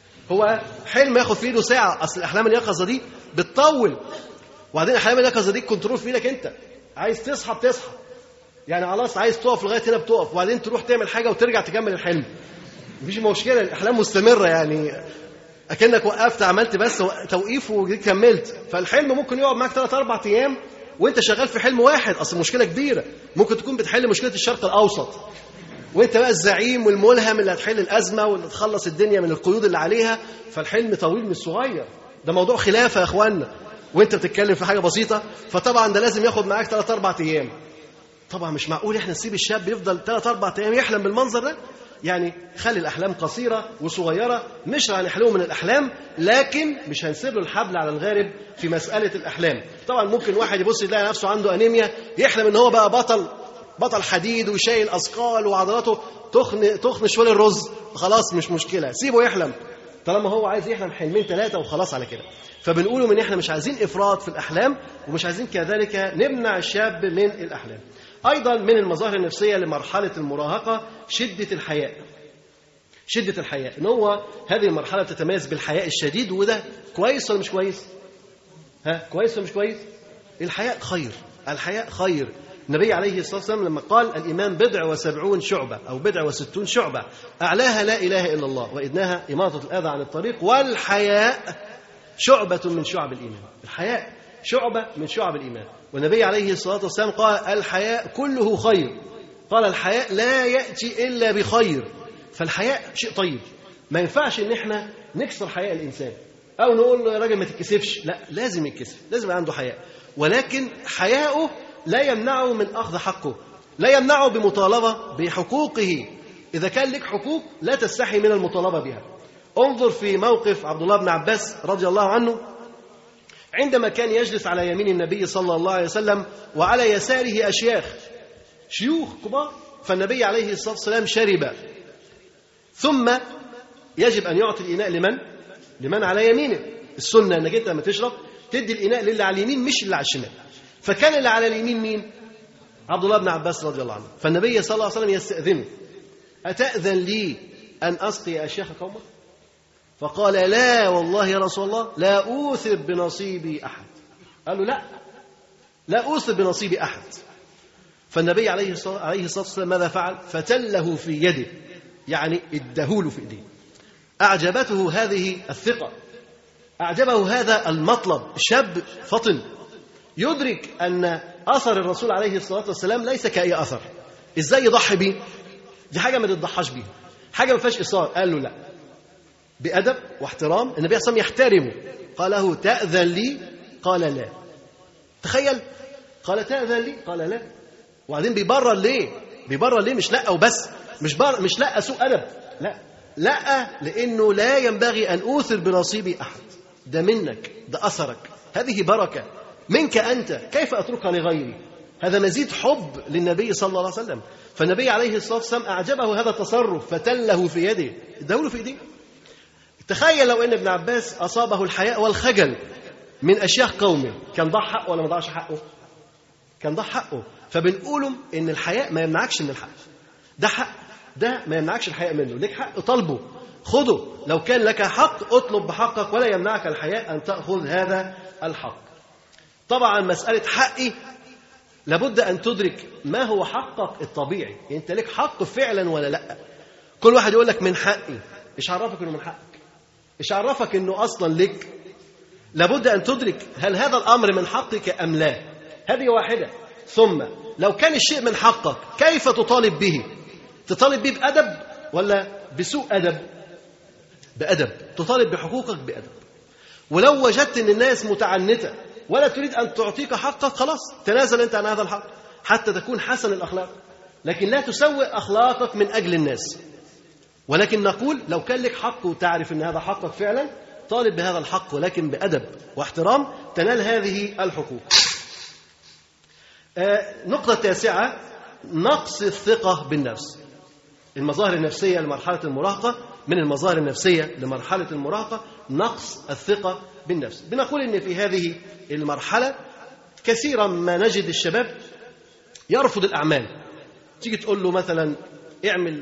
هو حلم ياخد في ايده ساعه اصل الاحلام اليقظه دي بتطول وبعدين الاحلام اليقظه دي كنترول في ايدك انت عايز تصحى بتصحى يعني خلاص عايز تقف لغايه هنا بتقف وبعدين تروح تعمل حاجه وترجع تكمل الحلم مفيش مشكله الاحلام مستمره يعني اكنك وقفت عملت بس توقيف وجيت كملت فالحلم ممكن يقعد معاك ثلاث اربع ايام وانت شغال في حلم واحد اصل مشكله كبيره ممكن تكون بتحل مشكله الشرق الاوسط وانت بقى الزعيم والملهم اللي هتحل الازمه واللي تخلص الدنيا من القيود اللي عليها فالحلم طويل مش صغير ده موضوع خلافه يا اخوانا وانت بتتكلم في حاجه بسيطه فطبعا ده لازم ياخد معاك ثلاث اربع ايام طبعا مش معقول احنا نسيب الشاب يفضل ثلاث اربع ايام يحلم بالمنظر ده يعني خلي الاحلام قصيره وصغيره مش هنحلمه من الاحلام لكن مش هنسيب له الحبل على الغارب في مساله الاحلام طبعا ممكن واحد يبص يلاقي نفسه عنده انيميا يحلم ان هو بقى بطل بطل حديد وشايل اثقال وعضلاته تخن تخن شوال الرز خلاص مش مشكله سيبه يحلم طالما هو عايز يحلم حلمين ثلاثه وخلاص على كده فبنقوله من احنا مش عايزين افراط في الاحلام ومش عايزين كذلك نمنع الشاب من الاحلام ايضا من المظاهر النفسيه لمرحله المراهقه شده الحياء شده الحياء ان هو هذه المرحله بتتميز بالحياء الشديد وده كويس ولا مش كويس ها كويس ولا مش كويس الحياء خير الحياء خير النبي عليه الصلاة والسلام لما قال الإيمان بضع وسبعون شعبة أو بضع وستون شعبة أعلاها لا إله إلا الله وإدناها إماطة الأذى عن الطريق والحياء شعبة من شعب الإيمان الحياء شعبة من شعب الإيمان والنبي عليه الصلاة والسلام قال الحياء كله خير قال الحياء لا يأتي إلا بخير فالحياء شيء طيب ما ينفعش إن إحنا نكسر حياء الإنسان أو نقول له يا راجل ما تتكسفش لا لازم يتكسف لازم يبقى عنده حياء ولكن حياؤه لا يمنعه من أخذ حقه لا يمنعه بمطالبة بحقوقه إذا كان لك حقوق لا تستحي من المطالبة بها انظر في موقف عبد الله بن عباس رضي الله عنه عندما كان يجلس على يمين النبي صلى الله عليه وسلم وعلى يساره أشياخ شيوخ كبار فالنبي عليه الصلاة والسلام شرب ثم يجب أن يعطي الإناء لمن؟ لمن على يمينه السنة أنك أنت لما تشرب تدي الإناء للي على اليمين مش اللي على الشمال فكان اللي على اليمين مين؟ عبد الله بن عباس رضي الله عنه فالنبي صلى الله عليه وسلم يستأذنه أتأذن لي أن أسقي أشياخ قومك؟ فقال لا والله يا رسول الله لا أوثر بنصيبي أحد قال له لا لا أوثر بنصيبي أحد فالنبي عليه الصلاة عليه الصلاة والسلام ماذا فعل؟ فتله في يده يعني ادهوله في ايديه أعجبته هذه الثقة أعجبه هذا المطلب شاب فطن يدرك أن أثر الرسول عليه الصلاة والسلام ليس كأي أثر إزاي يضحي بيه دي حاجة ما تضحاش بيها حاجة ما فيهاش إصرار قال له لا بأدب واحترام النبي صلى الله عليه وسلم يحترمه قال له تأذن لي قال لا تخيل قال تأذن لي قال لا وبعدين بيبرر ليه بيبرر ليه مش لا وبس مش بر... مش لا سوء ادب لا لا لانه لا ينبغي ان اوثر بنصيبي احد ده منك ده اثرك هذه بركه منك انت كيف اتركها لغيري هذا مزيد حب للنبي صلى الله عليه وسلم فالنبي عليه الصلاه والسلام اعجبه هذا التصرف فتله في يده اداله في ايديه تخيل لو ان ابن عباس اصابه الحياء والخجل من اشياخ قومه كان ضاع حقه ولا ما ضاعش حقه كان ضاع حقه فبنقوله ان الحياء ما يمنعكش من الحق ده حق ده ما يمنعكش الحياء منه ليك حق طالبه خده لو كان لك حق اطلب بحقك ولا يمنعك الحياء ان تاخذ هذا الحق طبعا مساله حقي لابد ان تدرك ما هو حقك الطبيعي يعني انت لك حق فعلا ولا لا كل واحد يقول لك من حقي ايش عرفك انه من حقك ايش عرفك انه اصلا لك لابد ان تدرك هل هذا الامر من حقك ام لا هذه واحده ثم لو كان الشيء من حقك كيف تطالب به تطالب به بأدب ولا بسوء أدب بأدب تطالب بحقوقك بأدب ولو وجدت أن الناس متعنتة ولا تريد أن تعطيك حقك خلاص تنازل أنت عن هذا الحق حتى تكون حسن الأخلاق لكن لا تسوء أخلاقك من أجل الناس ولكن نقول لو كان لك حق وتعرف أن هذا حقك فعلا طالب بهذا الحق ولكن بأدب واحترام تنال هذه الحقوق نقطة تاسعة نقص الثقة بالنفس المظاهر النفسية لمرحلة المراهقة من المظاهر النفسية لمرحلة المراهقة نقص الثقة بالنفس بنقول إن في هذه المرحلة كثيرا ما نجد الشباب يرفض الأعمال تيجي تقول له مثلا اعمل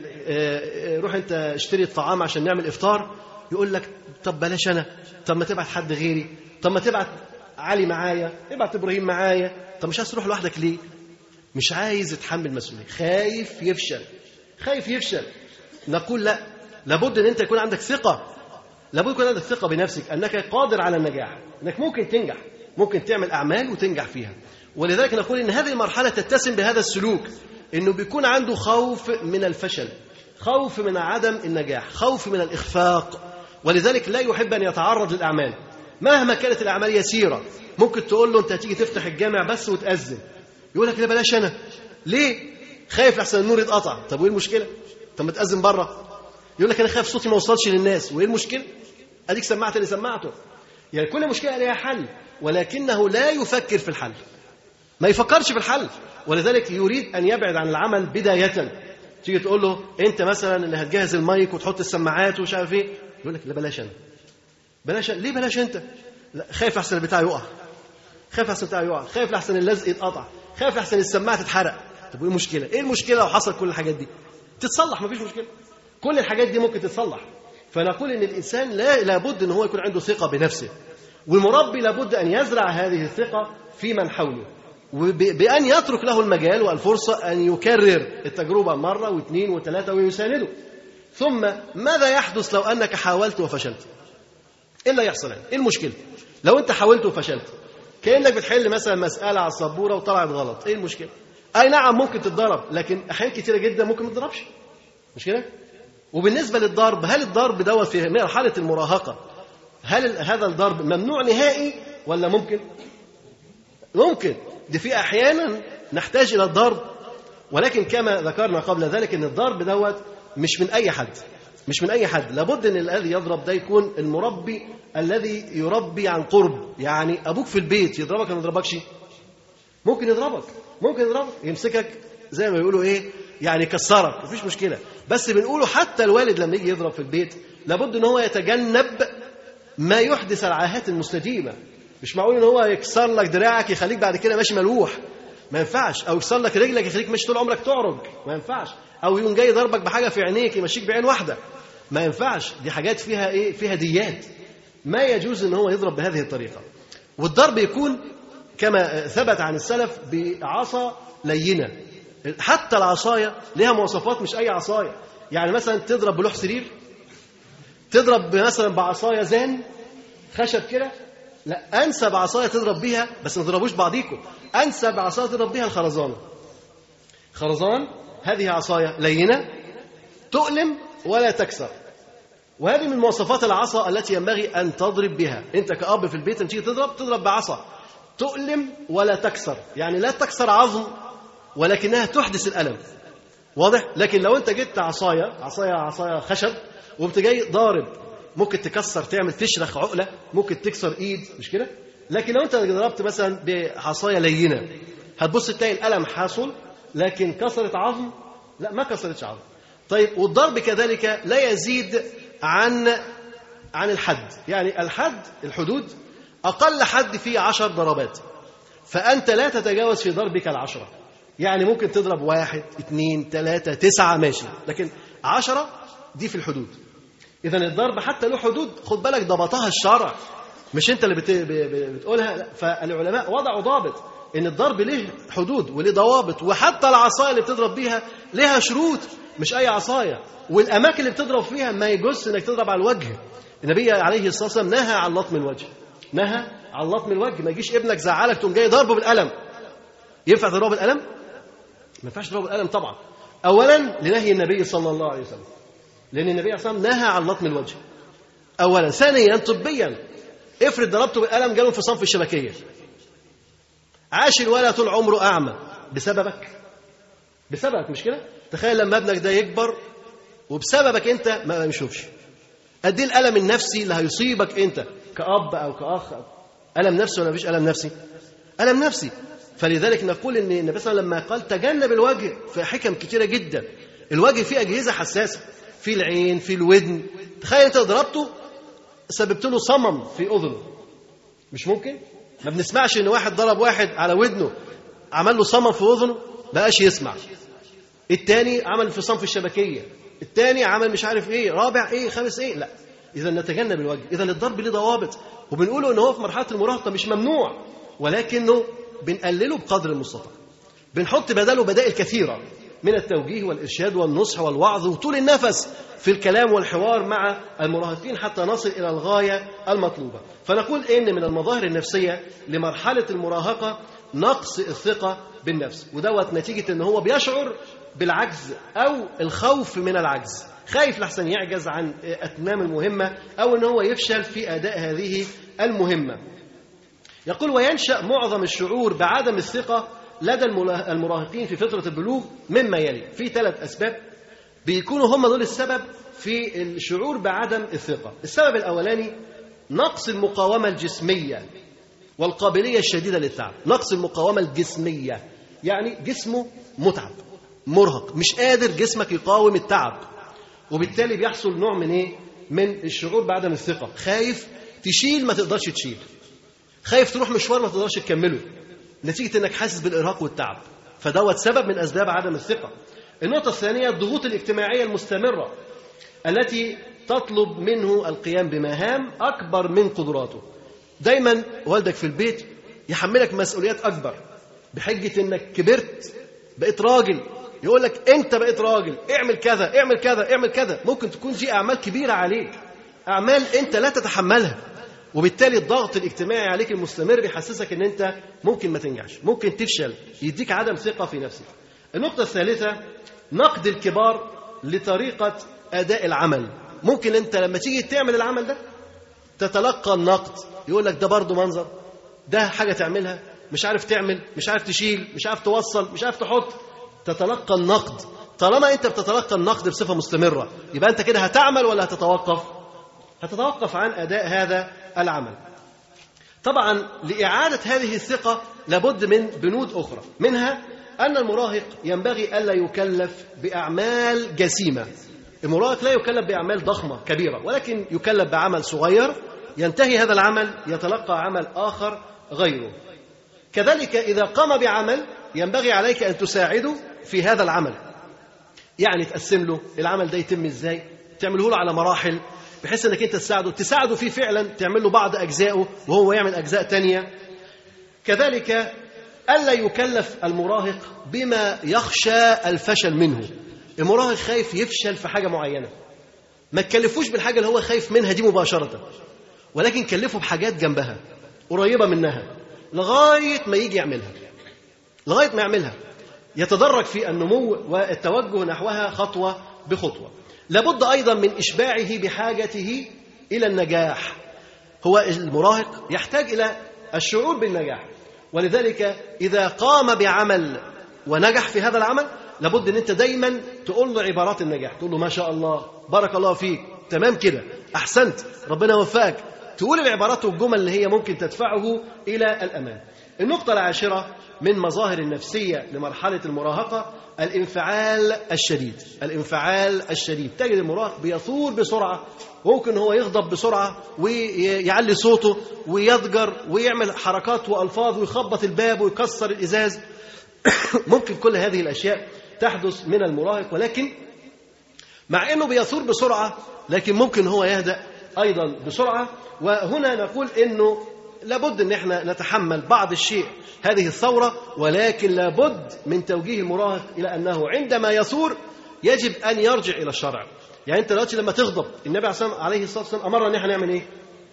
روح انت اشتري الطعام عشان نعمل افطار يقول لك طب بلاش انا طب ما تبعت حد غيري طب ما تبعت علي معايا ابعت ابراهيم معايا طب مش عايز تروح لوحدك ليه مش عايز يتحمل مسؤوليه خايف يفشل خايف يفشل نقول لا لابد ان انت يكون عندك ثقه لابد يكون عندك ثقه بنفسك انك قادر على النجاح انك ممكن تنجح ممكن تعمل اعمال وتنجح فيها ولذلك نقول ان هذه المرحله تتسم بهذا السلوك انه بيكون عنده خوف من الفشل خوف من عدم النجاح خوف من الاخفاق ولذلك لا يحب ان يتعرض للاعمال مهما كانت الاعمال يسيره ممكن تقول له انت هتيجي تفتح الجامع بس وتاذن يقول لك لا بلاش انا ليه خايف لحسن النور يتقطع طب وايه المشكله طب ما تاذن بره يقول لك انا خايف صوتي ما يوصلش للناس وايه المشكله اديك سمعت اللي سمعته يعني كل مشكله لها حل ولكنه لا يفكر في الحل ما يفكرش في الحل ولذلك يريد ان يبعد عن العمل بدايه تيجي تقول له انت مثلا اللي هتجهز المايك وتحط السماعات ومش عارف ايه يقول لك لا بلاش انا بلاش ليه بلاش انت لا خايف احسن البتاع يقع خايف احسن البتاع يقع خايف احسن اللزق يتقطع خايف احسن السماعه تتحرق طب وايه المشكله ايه المشكله لو حصل كل الحاجات دي تتصلح مفيش مشكله كل الحاجات دي ممكن تتصلح فنقول ان الانسان لا لابد ان هو يكون عنده ثقه بنفسه والمربي لابد ان يزرع هذه الثقه في من حوله وبأن يترك له المجال والفرصة أن يكرر التجربة مرة واثنين وثلاثة ويسانده ثم ماذا يحدث لو أنك حاولت وفشلت إيه اللي يحصل يعني؟ إيه المشكلة لو أنت حاولت وفشلت كأنك بتحل مثلا مسألة على السبورة وطلعت غلط إيه المشكلة أي نعم ممكن تتضرب لكن أحيان كتيرة جدا ممكن ما تضربش مش كده وبالنسبة للضرب هل الضرب دوت في مرحلة المراهقة هل هذا الضرب ممنوع نهائي ولا ممكن ممكن دي في احيانا نحتاج الى الضرب ولكن كما ذكرنا قبل ذلك ان الضرب دوت مش من اي حد مش من اي حد لابد ان الذي يضرب ده يكون المربي الذي يربي عن قرب يعني ابوك في البيت يضربك ولا ما يضربكش ممكن يضربك ممكن يضربك يمسكك زي ما بيقولوا ايه يعني كسرك مفيش مشكله بس بنقوله حتى الوالد لما يجي يضرب في البيت لابد ان هو يتجنب ما يحدث العاهات المستديمه مش معقول ان هو يكسر لك دراعك يخليك بعد كده ماشي ملوح ما ينفعش او يكسر لك رجلك يخليك ماشي طول عمرك تعرج ما ينفعش او يقوم جاي ضربك بحاجه في عينيك يمشيك بعين واحده ما ينفعش دي حاجات فيها ايه فيها ديات ما يجوز ان هو يضرب بهذه الطريقه والضرب يكون كما ثبت عن السلف بعصا لينه حتى العصايه لها مواصفات مش اي عصايه يعني مثلا تضرب بلوح سرير تضرب مثلا بعصايه زان خشب كده لا انسب عصايه تضرب بيها بس ما تضربوش بعضيكم انسب عصايه تضرب بيها الخرزانه خرزان هذه عصايه لينه تؤلم ولا تكسر وهذه من مواصفات العصا التي ينبغي ان تضرب بها انت كاب في البيت لما تيجي تضرب تضرب بعصا تؤلم ولا تكسر يعني لا تكسر عظم ولكنها تحدث الالم واضح لكن لو انت جبت عصايه عصايه عصايه خشب وقمت جاي ضارب ممكن تكسر تعمل تشرخ عقله ممكن تكسر ايد مش كده لكن لو انت ضربت مثلا بعصايه لينه هتبص تلاقي الالم حاصل لكن كسرت عظم لا ما كسرتش عظم طيب والضرب كذلك لا يزيد عن عن الحد يعني الحد الحدود أقل حد فيه عشر ضربات فأنت لا تتجاوز في ضربك العشرة يعني ممكن تضرب واحد اثنين ثلاثة تسعة ماشي لكن عشرة دي في الحدود إذا الضرب حتى له حدود خد بالك ضبطها الشرع مش أنت اللي بت... بتقولها لا. فالعلماء وضعوا ضابط إن الضرب له حدود وله ضوابط وحتى العصاية اللي بتضرب بيها لها شروط مش أي عصاية والأماكن اللي بتضرب فيها ما يجوز إنك تضرب على الوجه النبي عليه الصلاة والسلام نهى عن لطم الوجه نهى عن لطم الوجه ما يجيش ابنك زعلك تقوم جاي ضربه بالقلم ينفع تضربه بالقلم؟ ما ينفعش تضربه بالقلم طبعا اولا لنهي النبي صلى الله عليه وسلم لان النبي عليه الصلاه والسلام نهى عن لطم الوجه اولا ثانيا طبيا افرض ضربته بالقلم جاله انفصام في الشبكيه عاش الولد طول عمره اعمى بسببك بسببك مش كده تخيل لما ابنك ده يكبر وبسببك انت ما يشوفش قد ايه الالم النفسي اللي هيصيبك انت كأب أو كأخ ألم نفسي ولا مفيش ألم نفسي؟ ألم نفسي فلذلك نقول إن النبي صلى الله عليه وسلم لما قال تجنب الوجه في حكم كتيرة جدا الوجه فيه أجهزة حساسة في العين في الودن تخيل أنت ضربته سببت له صمم في أذنه مش ممكن؟ ما بنسمعش إن واحد ضرب واحد على ودنه عمل له صمم في أذنه بقاش يسمع التاني عمل انفصام في الشبكية التاني عمل مش عارف ايه رابع ايه خامس ايه لا اذا نتجنب الوجه اذا الضرب له ضوابط وبنقوله ان هو في مرحله المراهقه مش ممنوع ولكنه بنقلله بقدر المستطاع بنحط بداله بدائل كثيره من التوجيه والارشاد والنصح والوعظ وطول النفس في الكلام والحوار مع المراهقين حتى نصل الى الغايه المطلوبه فنقول ان من المظاهر النفسيه لمرحله المراهقه نقص الثقه بالنفس ودوت نتيجه ان هو بيشعر بالعجز او الخوف من العجز خايف لحسن يعجز عن اتمام المهمه او ان هو يفشل في اداء هذه المهمه يقول وينشا معظم الشعور بعدم الثقه لدى المراهقين في فتره البلوغ مما يلي في ثلاث اسباب بيكونوا هم دول السبب في الشعور بعدم الثقه السبب الاولاني نقص المقاومه الجسميه والقابليه الشديده للتعب نقص المقاومه الجسميه يعني جسمه متعب مرهق مش قادر جسمك يقاوم التعب وبالتالي بيحصل نوع من ايه من الشعور بعدم الثقه خايف تشيل ما تقدرش تشيل خايف تروح مشوار ما تقدرش تكمله نتيجه انك حاسس بالارهاق والتعب فدوت سبب من اسباب عدم الثقه النقطه الثانيه الضغوط الاجتماعيه المستمره التي تطلب منه القيام بمهام اكبر من قدراته دايما والدك في البيت يحملك مسؤوليات اكبر بحجه انك كبرت بقيت راجل يقول لك انت بقيت راجل اعمل كذا اعمل كذا اعمل كذا ممكن تكون دي اعمال كبيره عليك اعمال انت لا تتحملها وبالتالي الضغط الاجتماعي عليك المستمر يحسسك ان انت ممكن ما تنجحش ممكن تفشل يديك عدم ثقه في نفسك النقطه الثالثه نقد الكبار لطريقه اداء العمل ممكن انت لما تيجي تعمل العمل ده تتلقى النقد يقول لك ده برضه منظر ده حاجه تعملها مش عارف تعمل مش عارف تشيل مش عارف توصل مش عارف تحط تتلقى النقد طالما انت بتتلقى النقد بصفه مستمره يبقى انت كده هتعمل ولا هتتوقف هتتوقف عن اداء هذا العمل طبعا لاعاده هذه الثقه لابد من بنود أخرى منها أن المراهق ينبغي ألا يكلف بأعمال جسيمة المراهق لا يكلف بأعمال ضخمة كبيرة ولكن يكلف بعمل صغير ينتهي هذا العمل يتلقى عمل آخر غيره كذلك إذا قام بعمل ينبغي عليك أن تساعده في هذا العمل يعني تقسم له العمل ده يتم ازاي تعمله له على مراحل بحيث انك انت تساعده تساعده فيه فعلا تعمل له بعض اجزائه وهو يعمل اجزاء تانية كذلك الا يكلف المراهق بما يخشى الفشل منه المراهق خايف يفشل في حاجه معينه ما تكلفوش بالحاجه اللي هو خايف منها دي مباشره ولكن كلفه بحاجات جنبها قريبه منها لغايه ما يجي يعملها لغايه ما يعملها يتدرج في النمو والتوجه نحوها خطوه بخطوه لابد ايضا من اشباعه بحاجته الى النجاح هو المراهق يحتاج الى الشعور بالنجاح ولذلك اذا قام بعمل ونجح في هذا العمل لابد ان انت دايما تقول له عبارات النجاح تقول له ما شاء الله بارك الله فيك تمام كده احسنت ربنا يوفقك تقول العبارات والجمل اللي هي ممكن تدفعه الى الامام النقطه العاشره من مظاهر النفسيه لمرحله المراهقه الانفعال الشديد الانفعال الشديد تجد المراهق بيثور بسرعه ممكن هو يغضب بسرعه ويعلي صوته ويضجر ويعمل حركات والفاظ ويخبط الباب ويكسر الازاز ممكن كل هذه الاشياء تحدث من المراهق ولكن مع انه بيثور بسرعه لكن ممكن هو يهدأ ايضا بسرعه وهنا نقول انه لابد ان احنا نتحمل بعض الشيء هذه الثوره ولكن لابد من توجيه المراهق الى انه عندما يثور يجب ان يرجع الى الشرع يعني انت دلوقتي لما تغضب النبي عليه الصلاه والسلام امرنا ان احنا نعمل ايه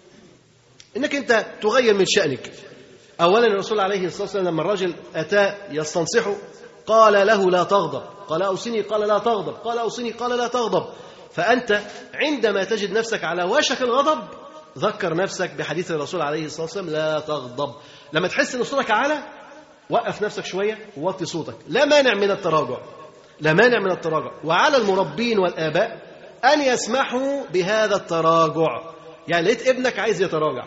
انك انت تغير من شانك اولا الرسول عليه الصلاه والسلام لما الرجل اتى يستنصحه قال له لا تغضب قال اوصني قال لا تغضب قال اوصني قال لا تغضب فانت عندما تجد نفسك على وشك الغضب ذكر نفسك بحديث الرسول عليه الصلاه والسلام لا تغضب لما تحس ان صوتك اعلى وقف نفسك شويه ووطي صوتك لا مانع من التراجع لا مانع من التراجع وعلى المربين والاباء ان يسمحوا بهذا التراجع يعني لقيت ابنك عايز يتراجع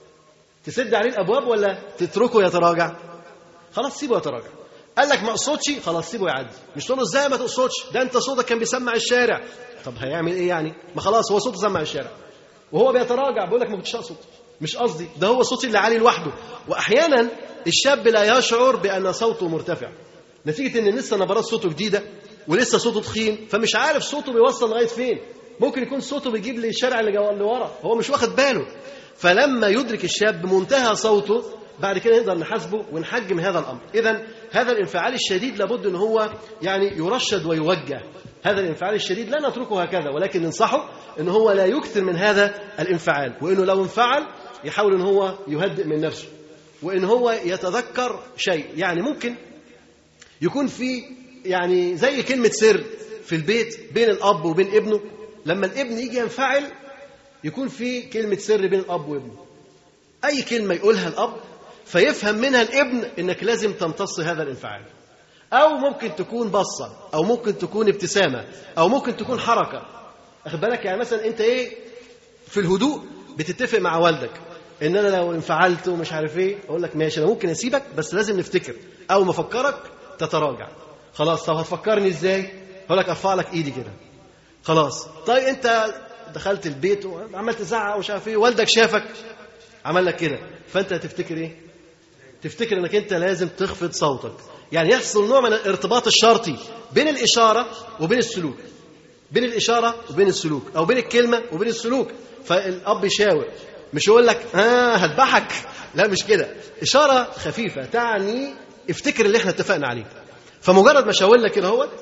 تسد عليه الابواب ولا تتركه يتراجع خلاص سيبه يتراجع قال لك ما اقصدش خلاص سيبه يعدي مش تقول له ازاي ما تقصدش ده انت صوتك كان بيسمع الشارع طب هيعمل ايه يعني ما خلاص هو صوته سمع الشارع وهو بيتراجع بيقول لك ما كنتش اقصد مش قصدي ده هو صوتي اللي عالي لوحده واحيانا الشاب لا يشعر بان صوته مرتفع نتيجه ان لسه نبرات صوته جديده ولسه صوته تخين فمش عارف صوته بيوصل لغايه فين ممكن يكون صوته بيجيب للشارع اللي جوا اللي ورا هو مش واخد باله فلما يدرك الشاب بمنتهى صوته بعد كده نقدر نحاسبه ونحجم هذا الامر اذا هذا الانفعال الشديد لابد ان هو يعني يرشد ويوجه هذا الانفعال الشديد لا نتركه هكذا ولكن ننصحه ان هو لا يكثر من هذا الانفعال وانه لو انفعل يحاول ان هو يهدئ من نفسه وان هو يتذكر شيء يعني ممكن يكون في يعني زي كلمه سر في البيت بين الاب وبين ابنه لما الابن يجي ينفعل يكون في كلمه سر بين الاب وابنه اي كلمه يقولها الاب فيفهم منها الابن انك لازم تمتص هذا الانفعال او ممكن تكون بصه او ممكن تكون ابتسامه او ممكن تكون حركه اخد بالك يعني مثلا انت ايه في الهدوء بتتفق مع والدك ان انا لو انفعلت ومش عارف ايه اقول لك ماشي انا ممكن اسيبك بس لازم نفتكر اول ما افكرك تتراجع خلاص طب هتفكرني ازاي اقول لك ارفع لك ايدي كده خلاص طيب انت دخلت البيت وعملت تزعق ومش عارف ايه والدك شافك عمل لك كده فانت هتفتكر ايه تفتكر انك انت لازم تخفض صوتك يعني يحصل نوع من الارتباط الشرطي بين الاشاره وبين السلوك بين الاشاره وبين السلوك او بين الكلمه وبين السلوك فالاب يشاور مش يقول لك اه هذبحك لا مش كده اشاره خفيفه تعني افتكر اللي احنا اتفقنا عليه فمجرد ما شاور لك كده هو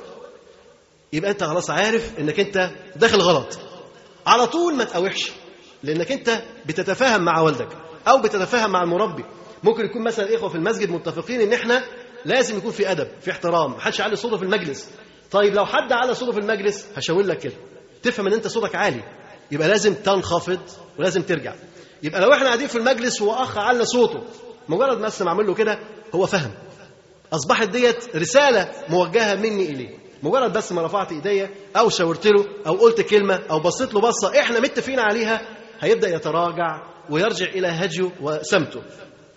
يبقى انت خلاص عارف انك انت داخل غلط على طول ما تقاوحش لانك انت بتتفاهم مع والدك او بتتفاهم مع المربي ممكن يكون مثلا اخوه في المسجد متفقين ان احنا لازم يكون في ادب في احترام محدش يعلي صوته في المجلس طيب لو حد على صوته في المجلس هشاور لك كده تفهم ان انت صوتك عالي يبقى لازم تنخفض ولازم ترجع يبقى لو احنا قاعدين في المجلس واخ على صوته مجرد ما اسمع اعمل له كده هو فهم اصبحت ديت رساله موجهه مني اليه مجرد بس ما رفعت ايديا او شاورت له او قلت كلمه او بصيت له بصه احنا متفقين عليها هيبدا يتراجع ويرجع الى هديه وسمته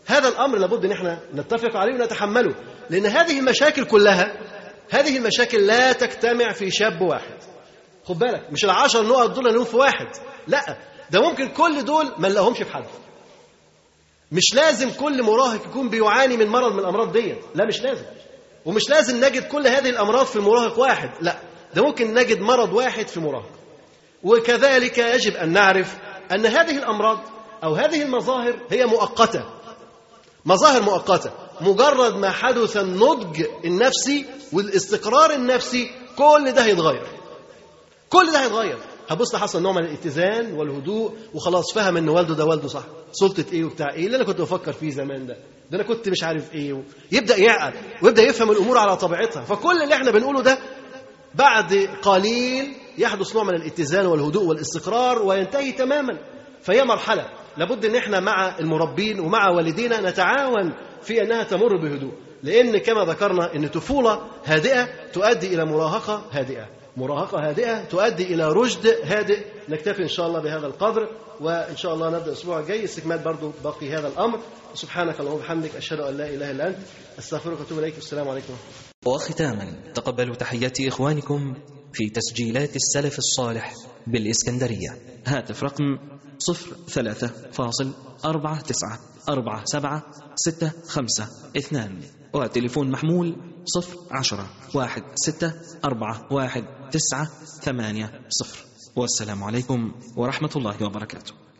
هذا الامر لابد ان احنا نتفق عليه ونتحمله لان هذه المشاكل كلها هذه المشاكل لا تجتمع في شاب واحد خد بالك مش العشر نقط دول لهم في واحد لا ده ممكن كل دول ما نلاقيهمش في حد مش لازم كل مراهق يكون بيعاني من مرض من الامراض ديت لا مش لازم ومش لازم نجد كل هذه الامراض في مراهق واحد لا ده ممكن نجد مرض واحد في مراهق وكذلك يجب ان نعرف ان هذه الامراض او هذه المظاهر هي مؤقته مظاهر مؤقته مجرد ما حدث النضج النفسي والاستقرار النفسي كل ده هيتغير كل ده هيتغير هبص حصل نوع من الاتزان والهدوء وخلاص فهم ان والده ده والده صح سلطه ايه وبتاع ايه اللي انا كنت بفكر فيه زمان ده ده انا كنت مش عارف ايه و... يبدا يعقل ويبدا يفهم الامور على طبيعتها فكل اللي احنا بنقوله ده بعد قليل يحدث نوع من الاتزان والهدوء والاستقرار وينتهي تماما فهي مرحله لابد ان احنا مع المربين ومع والدينا نتعاون في انها تمر بهدوء لان كما ذكرنا ان طفوله هادئه تؤدي الى مراهقه هادئه مراهقة هادئة تؤدي إلى رشد هادئ نكتفي إن شاء الله بهذا القدر وإن شاء الله نبدأ الأسبوع الجاي استكمال برضو باقي هذا الأمر سبحانك اللهم وبحمدك أشهد أن لا إله إلا أنت أستغفرك وأتوب إليك والسلام عليكم وختاما تقبلوا تحيات إخوانكم في تسجيلات السلف الصالح بالإسكندرية هاتف رقم صفر ثلاثة فاصل أربعة تسعة أربعة سبعة ستة خمسة اثنان وتليفون محمول صفر عشرة واحد ستة أربعة واحد تسعة ثمانية صفر والسلام عليكم ورحمة الله وبركاته